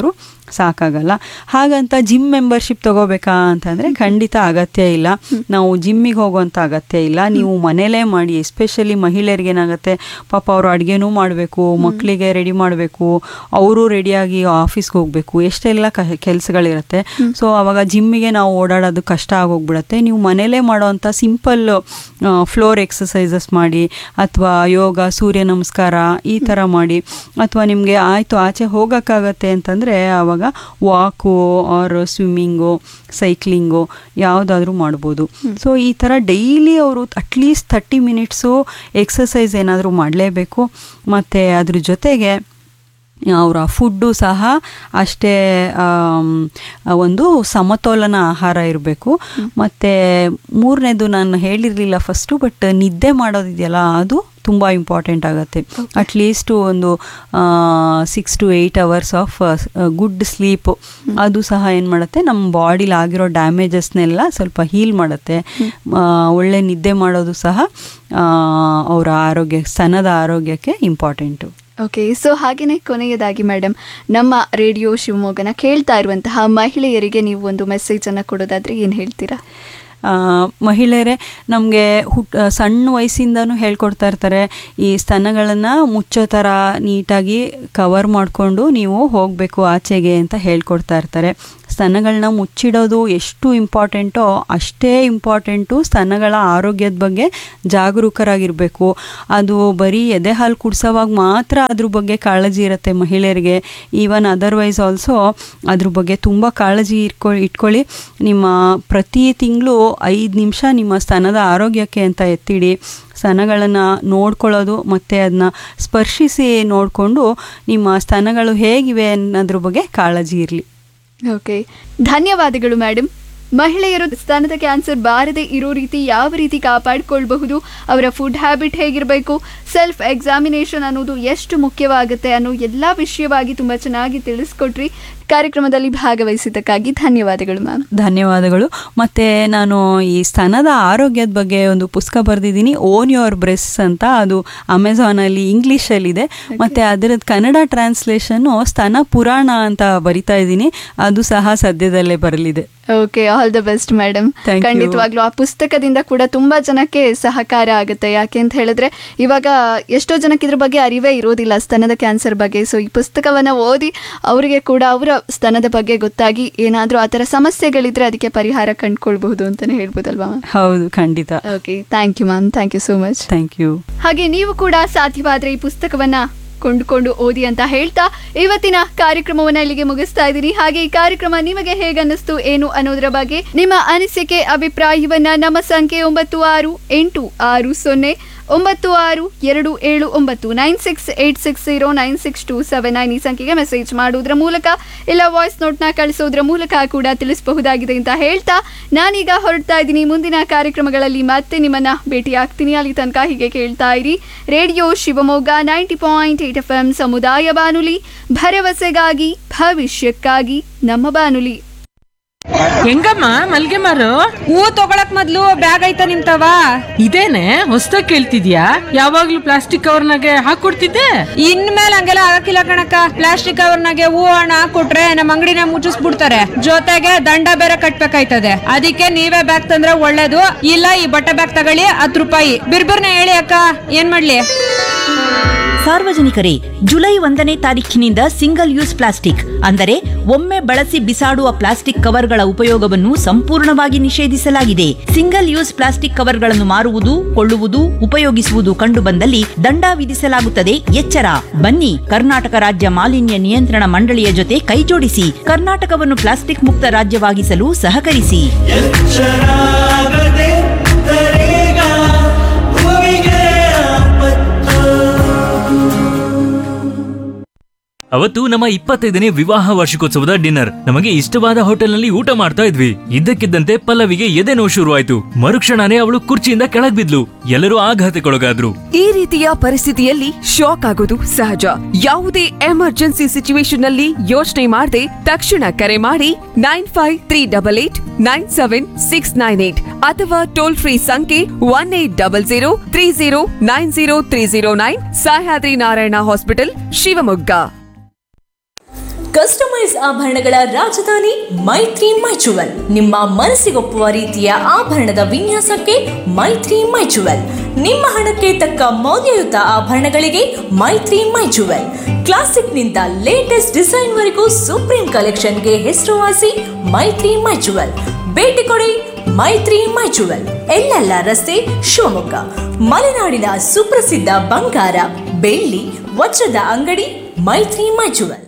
ಸಾಕಾಗಲ್ಲ ಹಾಗಂತ ಜಿಮ್ ಮೆಂಬರ್ಶಿಪ್ ತಗೋಬೇಕಾ ಅಂತಂದರೆ ಖಂಡಿತ ಅಗತ್ಯ ಇಲ್ಲ ನಾವು ಜಿಮ್ಮಿಗೆ ಹೋಗುವಂಥ ಅಗತ್ಯ ಇಲ್ಲ ನೀವು ಮನೇಲೇ ಮಾಡಿ ಎಸ್ಪೆಷಲಿ ಮಹಿಳೆಯರಿಗೆ ಏನಾಗುತ್ತೆ ಪಾಪ ಅವರು ಅಡುಗೆನೂ ಮಾಡಬೇಕು ಮಕ್ಕಳಿಗೆ ರೆಡಿ ಮಾಡಬೇಕು ಅವರು ರೆಡಿಯಾಗಿ ಆಫೀಸ್ಗೆ ಹೋಗಬೇಕು ಎಷ್ಟೆಲ್ಲ ಕ ಕೆಲಸಗಳಿರುತ್ತೆ ಸೊ ಅವಾಗ ಜಿಮ್ಮಿಗೆ ನಾವು ಓಡಾಡೋದು ಕಷ್ಟ ಆಗೋಗ್ಬಿಡುತ್ತೆ ನೀವು ಮನೇಲೇ ಮಾಡೋವಂಥ ಸಿಂಪಲ್ ಫ್ಲೋರ್ ಎಕ್ಸಸೈಸಸ್ ಮಾಡಿ ಅಥವಾ ಯೋಗ ಸೂರ್ಯ ನಮಸ್ಕಾರ ಈ ಥರ ಮಾಡಿ ಅಥವಾ ನಿಮಗೆ ಆಯಿತು ಆಚೆ ಹೋಗೋಕ್ಕಾಗತ್ತೆ ಅಂತಂದರೆ ಆವಾಗ ವಾಕು ಆರ್ ಸ್ವಿಮ್ಮಿಂಗು ಸೈಕ್ಲಿಂಗು ಯಾವುದಾದ್ರೂ ಮಾಡ್ಬೋದು ಸೊ ಈ ಥರ ಡೈಲಿ ಅವರು ಅಟ್ಲೀಸ್ಟ್ ತರ್ಟಿ ಮಿನಿಟ್ಸು ಎಕ್ಸಸೈಸ್ ಏನಾದರೂ ಮಾಡಲೇಬೇಕು ಮತ್ತು ಅದ್ರ ಜೊತೆಗೆ ಅವರ ಫುಡ್ಡು ಸಹ ಅಷ್ಟೇ ಆಮ್, ಒಂದು ಸಮತೋಲನ ಆಹಾರ ಇರಬೇಕು ಮತ್ತು ಮೂರನೇದು ನಾನು ಹೇಳಿರಲಿಲ್ಲ ಫಸ್ಟು ಬಟ್ ನಿದ್ದೆ ಮಾಡೋದಿದೆಯಲ್ಲ ಅದು ತುಂಬ ಇಂಪಾರ್ಟೆಂಟ್ ಆಗುತ್ತೆ ಅಟ್ಲೀಸ್ಟು ಒಂದು six to eight hours of good sleep ಅದು ಸಹ ಏನು ಮಾಡುತ್ತೆ ನಮ್ಮ ಬಾಡಿಲಿ ಆಗಿರೋ ಡ್ಯಾಮೇಜಸ್ನೆಲ್ಲ ಸ್ವಲ್ಪ ಹೀಲ್ ಮಾಡುತ್ತೆ ಆ, ಒಳ್ಳೆ ನಿದ್ದೆ ಮಾಡೋದು ಸಹ ಅವರ ಆರೋಗ್ಯ ಸ್ತನದ ಆರೋಗ್ಯಕ್ಕೆ ಇಂಪಾರ್ಟೆಂಟು ಓಕೆ ಸೊ ಹಾಗೆಯೇ ಕೊನೆಯದಾಗಿ ಮೇಡಮ್ ನಮ್ಮ ರೇಡಿಯೋ ಶಿವಮೊಗ್ಗನ ಕೇಳ್ತಾ ಇರುವಂತಹ ಮಹಿಳೆಯರಿಗೆ ನೀವು ಒಂದು ಮೆಸೇಜನ್ನು ಕೊಡೋದಾದ್ರೆ ಏನು ಹೇಳ್ತೀರಾ ಆ, ಮಹಿಳೆಯರೇ ನಮಗೆ ಹುಟ್ ಸಣ್ಣ ವಯಸ್ಸಿಂದನೂ ಹೇಳ್ಕೊಡ್ತಾ ಇರ್ತಾರೆ ಈ ಸ್ತನಗಳನ್ನು ಮುಚ್ಚೋ ಥರ ನೀಟಾಗಿ ಕವರ್ ಮಾಡಿಕೊಂಡು ನೀವು ಹೋಗಬೇಕು ಆಚೆಗೆ ಅಂತ ಹೇಳ್ಕೊಡ್ತಾ ಇರ್ತಾರೆ ಸ್ತನಗಳನ್ನ ಮುಚ್ಚಿಡೋದು ಎಷ್ಟು ಇಂಪಾರ್ಟೆಂಟೋ ಅಷ್ಟೇ ಇಂಪಾರ್ಟೆಂಟು ಸ್ತನಗಳ ಆರೋಗ್ಯದ ಬಗ್ಗೆ ಜಾಗರೂಕರಾಗಿರಬೇಕು ಅದು ಬರೀ ಎದೆ ಹಾಲು ಕುಡ್ಸೋವಾಗ ಮಾತ್ರ ಅದ್ರ ಬಗ್ಗೆ ಕಾಳಜಿ ಇರುತ್ತೆ ಮಹಿಳೆಯರಿಗೆ ಈವನ್ ಅದರ್ವೈಸ್ ಆಲ್ಸೋ ಅದ್ರ ಬಗ್ಗೆ ತುಂಬ ಕಾಳಜಿ ಇಟ್ಕೊ ಇಟ್ಕೊಳ್ಳಿ ನಿಮ್ಮ ಪ್ರತಿ ತಿಂಗಳು ಐದು ನಿಮಿಷ ನಿಮ್ಮ ಸ್ತನದ ಆರೋಗ್ಯಕ್ಕೆ ಅಂತ ಎತ್ತಿಡಿ ಸ್ತನಗಳನ್ನು ನೋಡ್ಕೊಳ್ಳೋದು ಮತ್ತು ಅದನ್ನ ಸ್ಪರ್ಶಿಸಿ ನೋಡಿಕೊಂಡು ನಿಮ್ಮ ಸ್ತನಗಳು ಹೇಗಿವೆ ಅನ್ನೋದ್ರ ಬಗ್ಗೆ ಕಾಳಜಿ ಇರಲಿ ಓಕೆ ಧನ್ಯವಾದಗಳು ಮೇಡಮ್ ಮಹಿಳೆಯರು ಸ್ತನದ ಕ್ಯಾನ್ಸರ್ ಬಾರದೆ ಇರೋ ರೀತಿ ಯಾವ ರೀತಿ ಕಾಪಾಡಿಕೊಳ್ಬಹುದು ಅವರ ಫುಡ್ ಹ್ಯಾಬಿಟ್ ಹೇಗಿರಬೇಕು ಸೆಲ್ಫ್ ಎಕ್ಸಾಮಿನೇಷನ್ ಅನ್ನೋದು ಎಷ್ಟು ಮುಖ್ಯವಾಗುತ್ತೆ ಅನ್ನೋ ಎಲ್ಲ ವಿಷಯವಾಗಿ ತುಂಬ ಚೆನ್ನಾಗಿ ತಿಳಿಸ್ಕೊಟ್ರಿ ಕಾರ್ಯಕ್ರಮದಲ್ಲಿ ಭಾಗವಹಿಸಿದ್ದಕ್ಕಾಗಿ ಧನ್ಯವಾದಗಳು ಮ್ಯಾಮ್ ಧನ್ಯವಾದಗಳು ಮತ್ತು ನಾನು ಈ ಸ್ತನದ ಆರೋಗ್ಯದ ಬಗ್ಗೆ ಒಂದು ಪುಸ್ತಕ ಬರೆದಿದ್ದೀನಿ ಓನ್ ಯುವರ್ ಬ್ರೆಸ್ ಅಂತ ಅದು ಅಮೆಝಾನಲ್ಲಿ ಇಂಗ್ಲೀಷಲ್ಲಿದೆ ಮತ್ತು ಅದರದ್ದು ಕನ್ನಡ ಟ್ರಾನ್ಸ್ಲೇಷನ್ನು ಸ್ತನ ಪುರಾಣ ಅಂತ ಬರಿತಾ ಇದ್ದೀನಿ ಅದು ಸಹ ಸದ್ಯದಲ್ಲೇ ಬರಲಿದೆ okay all the best madam Thank you. ಖಂಡಿತವಾಗ್ಲೂ ಆ ಪುಸ್ತಕದಿಂದ ಕೂಡ ತುಂಬಾ ಜನಕ್ಕೆ ಸಹಕಾರ ಆಗುತ್ತೆ ಯಾಕೆ ಅಂತ ಹೇಳಿದ್ರೆ ಇವಾಗ ಎಷ್ಟೋ ಜನಕ್ಕೆ ಇದ್ರ ಬಗ್ಗೆ ಅರಿವೇ ಇರೋದಿಲ್ಲ ಸ್ತನದ ಕ್ಯಾನ್ಸರ್ ಬಗ್ಗೆ ಸೊ ಈ ಪುಸ್ತಕವನ್ನ ಓದಿ ಅವರಿಗೆ ಕೂಡ ಅವರ ಸ್ತನದ ಬಗ್ಗೆ ಗೊತ್ತಾಗಿ ಏನಾದರೂ ಆ ಥರ ಸಮಸ್ಯೆಗಳಿದ್ರೆ ಅದಕ್ಕೆ ಪರಿಹಾರ ಕಂಡುಕೊಳ್ಬಹುದು ಅಂತಾನೆ ಹೇಳ್ಬೋದಲ್ವಾ ಮ್ಯಾಮ್ ಹೌದು ಖಂಡಿತ okay thank you ma'am thank you so much thank you ಹಾಗೆ ನೀವು ಕೂಡ ಸಾಧ್ಯವಾದ್ರೆ ಈ ಪುಸ್ತಕವನ್ನ ಕೊಂಡುಕೊಂಡು ಓದಿ ಅಂತ ಹೇಳ್ತಾ ಇವತ್ತಿನ ಕಾರ್ಯಕ್ರಮವನ್ನ ಇಲ್ಲಿಗೆ ಮುಗಿಸ್ತಾ ಇದ್ದೀನಿ ಹಾಗೆ ಈ ಕಾರ್ಯಕ್ರಮ ನಿಮಗೆ ಹೇಗನ್ನಿಸ್ತು ಏನು ಅನ್ನೋದರ ಬಗ್ಗೆ ನಿಮ್ಮ ಅನಿಸಿಕೆ ಅಭಿಪ್ರಾಯವನ್ನ ನಮ್ಮ ಸಂಖ್ಯೆ ಒಂಬತ್ತು ಆರು ಎಂಟು ಆರು ಸೊನ್ನೆ ಒಂಬತ್ತು ಆರು ಎರಡು ಏಳು ಒಂಬತ್ತು nine six eight six zero nine six two seven nine ಈ ಸಂಖ್ಯೆಗೆ ಮೆಸೇಜ್ ಮಾಡೋದ್ರ ಮೂಲಕ ಇಲ್ಲ ವಾಯ್ಸ್ ನೋಟ್ನ ಕಳಿಸೋದ್ರ ಮೂಲಕ ಕೂಡ ತಿಳಿಸಬಹುದಾಗಿದೆ ಅಂತ ಹೇಳ್ತಾ ನಾನೀಗ ಹೊರಡ್ತಾ ಇದ್ದೀನಿ ಮುಂದಿನ ಕಾರ್ಯಕ್ರಮಗಳಲ್ಲಿ ಮತ್ತೆ ನಿಮ್ಮನ್ನ ಭೇಟಿ ಆಗ್ತೀನಿ ಅಲ್ಲಿ ತನಕ ಹೀಗೆ ಕೇಳ್ತಾ ಇರಿ radio Shivamogga ninety point eight F M ಸಮುದಾಯ ಬಾನುಲಿ ಭರವಸೆಗಾಗಿ ಭವಿಷ್ಯಕ್ಕಾಗಿ ನಮ್ಮ ಬಾನುಲಿ ಹೆಂಗಮ್ಮ ಮಲ್ಗೆ ಮಾರು ಹೂ ತಗೊಳಕ್ ಮೊದ್ಲು ಬ್ಯಾಗ್ ಐತ ನಿಮ್ತವ ಇದೇನೆ ಹೊಸ್ದಾಗ್ ಕೇಳ್ತಿದ್ಯಾ ಯಾವಾಗ್ಲೂ ಪ್ಲಾಸ್ಟಿಕ್ ಕವರ್ನಾಗೆ ಹಾಕೊಡ್ತಿದ್ದೆ ಇನ್ಮೇಲೆ ಹಂಗೆಲ್ಲ ಆಗಕ್ಕಿಲ್ಲ ಕಣಕ್ಕ ಪ್ಲಾಸ್ಟಿಕ್ ಕವರ್ನಾಗೆ ಹೂ ಹಣ ಹಾಕೊಟ್ರೆ ನಮ್ಮ ಅಂಗಡಿನ ಮುಚ್ಚಿಸ್ಬಿಡ್ತಾರೆ ಜೊತೆಗೆ ದಂಡ ಬೇರೆ ಕಟ್ಬೇಕಾಯ್ತದೆ ಅದಕ್ಕೆ ನೀವೇ ಬ್ಯಾಗ್ ತಂದ್ರೆ ಒಳ್ಳೇದು ಇಲ್ಲ ಈ ಬಟ್ಟೆ ಬ್ಯಾಗ್ ತಗೊಳ್ಳಿ ಹತ್ತು ರೂಪಾಯಿ ಬಿರ್ಬಿರ್ನ ಹೇಳಿ ಅಕ್ಕ ಏನ್ ಮಾಡ್ಲಿ ಸಾರ್ವಜನಿಕರೇ ಜುಲೈ ಒಂದನೇ ತಾರೀಖಿನಿಂದ ಸಿಂಗಲ್ ಯೂಸ್ ಪ್ಲಾಸ್ಟಿಕ್ ಅಂದರೆ ಒಮ್ಮೆ ಬಳಸಿ ಬಿಸಾಡುವ ಪ್ಲಾಸ್ಟಿಕ್ ಕವರ್ಗಳ ಉಪಯೋಗವನ್ನು ಸಂಪೂರ್ಣವಾಗಿ ನಿಷೇಧಿಸಲಾಗಿದೆ ಸಿಂಗಲ್ ಯೂಸ್ ಪ್ಲಾಸ್ಟಿಕ್ ಕವರ್ಗಳನ್ನು ಮಾರುವುದು ಕೊಳ್ಳುವುದು ಉಪಯೋಗಿಸುವುದು ಕಂಡುಬಂದಲ್ಲಿ ದಂಡ ವಿಧಿಸಲಾಗುತ್ತದೆ ಎಚ್ಚರ ಬನ್ನಿ ಕರ್ನಾಟಕ ರಾಜ್ಯ ಮಾಲಿನ್ಯ ನಿಯಂತ್ರಣ ಮಂಡಳಿಯ ಜೊತೆ ಕೈಜೋಡಿಸಿ ಕರ್ನಾಟಕವನ್ನು ಪ್ಲಾಸ್ಟಿಕ್ ಮುಕ್ತ ರಾಜ್ಯವಾಗಿಸಲು ಸಹಕರಿಸಿ ಎಚ್ಚರಾಗದೆ ತರೇಗ ಭೂಮಿಗೆ ಆಪತ್ತು ಅವತ್ತು ನಮ್ಮ ಇಪ್ಪತ್ತೈದನೇ ವಿವಾಹ ವಾರ್ಷಿಕೋತ್ಸವದ ಡಿನ್ನರ್ ನಮಗೆ ಇಷ್ಟವಾದ ಹೋಟೆಲ್ನಲ್ಲಿ ಊಟ ಮಾಡ್ತಾ ಇದ್ವಿ ಇದ್ದಕ್ಕಿದ್ದಂತೆ ಪಲ್ಲವಿಗೆ ಎದೆ ನೋವು ಶುರುವಾಯ್ತು ಮರುಕ್ಷಣನೇ ಅವಳು ಕುರ್ಚಿಯಿಂದ ಕೆಳಗ್ ಬಿದ್ಲು ಎಲ್ಲರೂ ಆಘಾತಕ್ಕೊಳಗಾದ್ರು ಈ ರೀತಿಯ ಪರಿಸ್ಥಿತಿಯಲ್ಲಿ ಶಾಕ್ ಆಗೋದು ಸಹಜ ಯಾವುದೇ ಎಮರ್ಜೆನ್ಸಿ ಸಿಚುವೇಶನ್ ನಲ್ಲಿ ಯೋಚನೆ ಮಾಡದೆ ತಕ್ಷಣ ಕರೆ ಮಾಡಿ nine five three double eight nine seven six nine eight ಅಥವಾ ಟೋಲ್ ಫ್ರೀ ಸಂಖ್ಯೆ one eight double zero three zero nine zero three zero nine Sahyadri Narayana hospital Shivamogga customise ಆಭರಣಗಳ ರಾಜಧಾನಿ ಮೈತ್ರಿ ಮೈಚುವಲ್ ನಿಮ್ಮ ಮನಸ್ಸಿಗೊಪ್ಪುವ ರೀತಿಯ ಆಭರಣದ ವಿನ್ಯಾಸಕ್ಕೆ ಮೈತ್ರಿ ಮೈಚುವಲ್ ನಿಮ್ಮ ಹಣಕ್ಕೆ ತಕ್ಕ ಮೌಲ್ಯಯುತ ಆಭರಣಗಳಿಗೆ ಮೈತ್ರಿ ಮೈಚುವಲ್ ಕ್ಲಾಸಿಕ್ನಿಂದ ಲೇಟೆಸ್ಟ್ ಡಿಸೈನ್ ವರೆಗೂ ಸುಪ್ರೀಂ ಕಲೆಕ್ಷನ್ಗೆ ಹೆಸರುವಾಸಿ ಮೈತ್ರಿ ಮೈಚುವಲ್ ಭೇಟಿ ಕೊಡಿ ಮೈತ್ರಿ ಮೈಚುವಲ್ ಎಲ್ಲೆಲ್ಲ ರಸ್ತೆ ಶಿವಮೊಗ್ಗ ಮಲೆನಾಡಿನ ಸುಪ್ರಸಿದ್ಧ ಬಂಗಾರ ಬೆಳ್ಳಿ ವಜ್ರದ ಅಂಗಡಿ Maitri mutual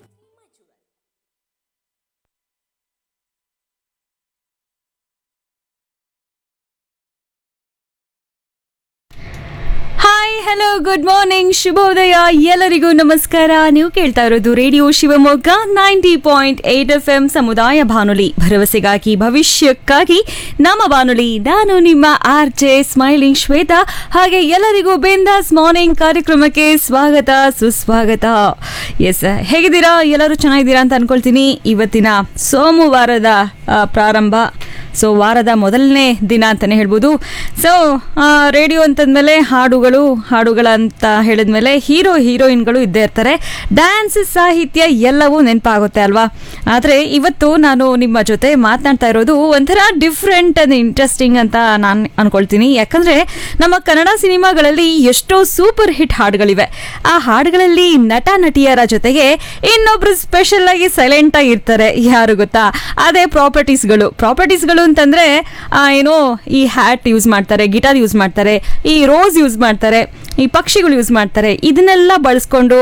hi hello good morning ಶುಭೋದಯ ಎಲ್ಲರಿಗೂ ನಮಸ್ಕಾರ ನೀವು ಕೇಳ್ತಾ ಇರೋದು radio Shivamogga ninety point eight F M ಸಮುದಾಯ ಬಾನುಲಿ ಭರವಸೆಗಾಗಿ ಭವಿಷ್ಯಕ್ಕಾಗಿ ನಮ್ಮ ಬಾನುಲಿ ನಾನು ನಿಮ್ಮ ಆರ್ ಜೆ ಸ್ಮೈಲಿಂಗ್ ಶ್ವೇತಾ ಹಾಗೆ ಎಲ್ಲರಿಗೂ ಬೆಂದಾಸ್ ಮಾರ್ನಿಂಗ್ ಕಾರ್ಯಕ್ರಮಕ್ಕೆ ಸ್ವಾಗತ ಸುಸ್ವಾಗತ ಎಸ್ ಹೇಗಿದ್ದೀರಾ ಎಲ್ಲರೂ ಚೆನ್ನಾಗಿದ್ದೀರಾ ಅಂತ ಅನ್ಕೊಳ್ತೀನಿ ಇವತ್ತಿನ ಸೋಮವಾರದ ಆ, ಪ್ರಾರಂಭ ಸೊ ವಾರದ ಮೊದಲನೇ ದಿನ ಅಂತಲೇ ಹೇಳ್ಬೋದು ಸೊ ರೇಡಿಯೋ ಅಂತಂದಮೇಲೆ ಹಾಡುಗಳು ಹಾಡುಗಳಂತ ಹೇಳಿದ್ಮೇಲೆ ಹೀರೋ ಹೀರೋಯಿನ್ಗಳು ಇದ್ದೇ ಇರ್ತಾರೆ ಡ್ಯಾನ್ಸ್ ಸಾಹಿತ್ಯ ಎಲ್ಲವೂ ನೆನಪಾಗುತ್ತೆ ಅಲ್ವಾ ಆದರೆ ಇವತ್ತು ನಾನು ನಿಮ್ಮ ಜೊತೆ ಮಾತನಾಡ್ತಾ ಇರೋದು ಒಂಥರ ಡಿಫ್ರೆಂಟ್ ಅಂಡ್ ಇಂಟ್ರೆಸ್ಟಿಂಗ್ ಅಂತ ನಾನು ಅನ್ಕೊಳ್ತೀನಿ ಯಾಕಂದರೆ ನಮ್ಮ ಕನ್ನಡ ಸಿನಿಮಾಗಳಲ್ಲಿ ಎಷ್ಟೋ ಸೂಪರ್ ಹಿಟ್ ಹಾಡುಗಳಿವೆ ಆ ಹಾಡುಗಳಲ್ಲಿ ನಟ ನಟಿಯರ ಜೊತೆಗೆ ಇನ್ನೊಬ್ರು ಸ್ಪೆಷಲ್ ಆಗಿ ಸೈಲೆಂಟ್ ಆಗಿ ಇರ್ತಾರೆ ಯಾರು ಗೊತ್ತಾ ಅದೇ ಪ್ರಾಪರ್ಟೀಸ್ಗಳು ಪ್ರಾಪರ್ಟೀಸ್ಗಳು ಅಂತಂದ್ರೆ ಆ, ಏನೋ ಈ ಹ್ಯಾಟ್ ಯೂಸ್ ಮಾಡ್ತಾರೆ ಗಿಟಾರ್ ಯೂಸ್ ಮಾಡ್ತಾರೆ ಈ ರೋಸ್ ಯೂಸ್ ಮಾಡ್ತಾರೆ ಈ ಪಕ್ಷಿಗಳು ಯೂಸ್ ಮಾಡ್ತಾರೆ ಇದನ್ನೆಲ್ಲ ಬಳಸ್ಕೊಂಡು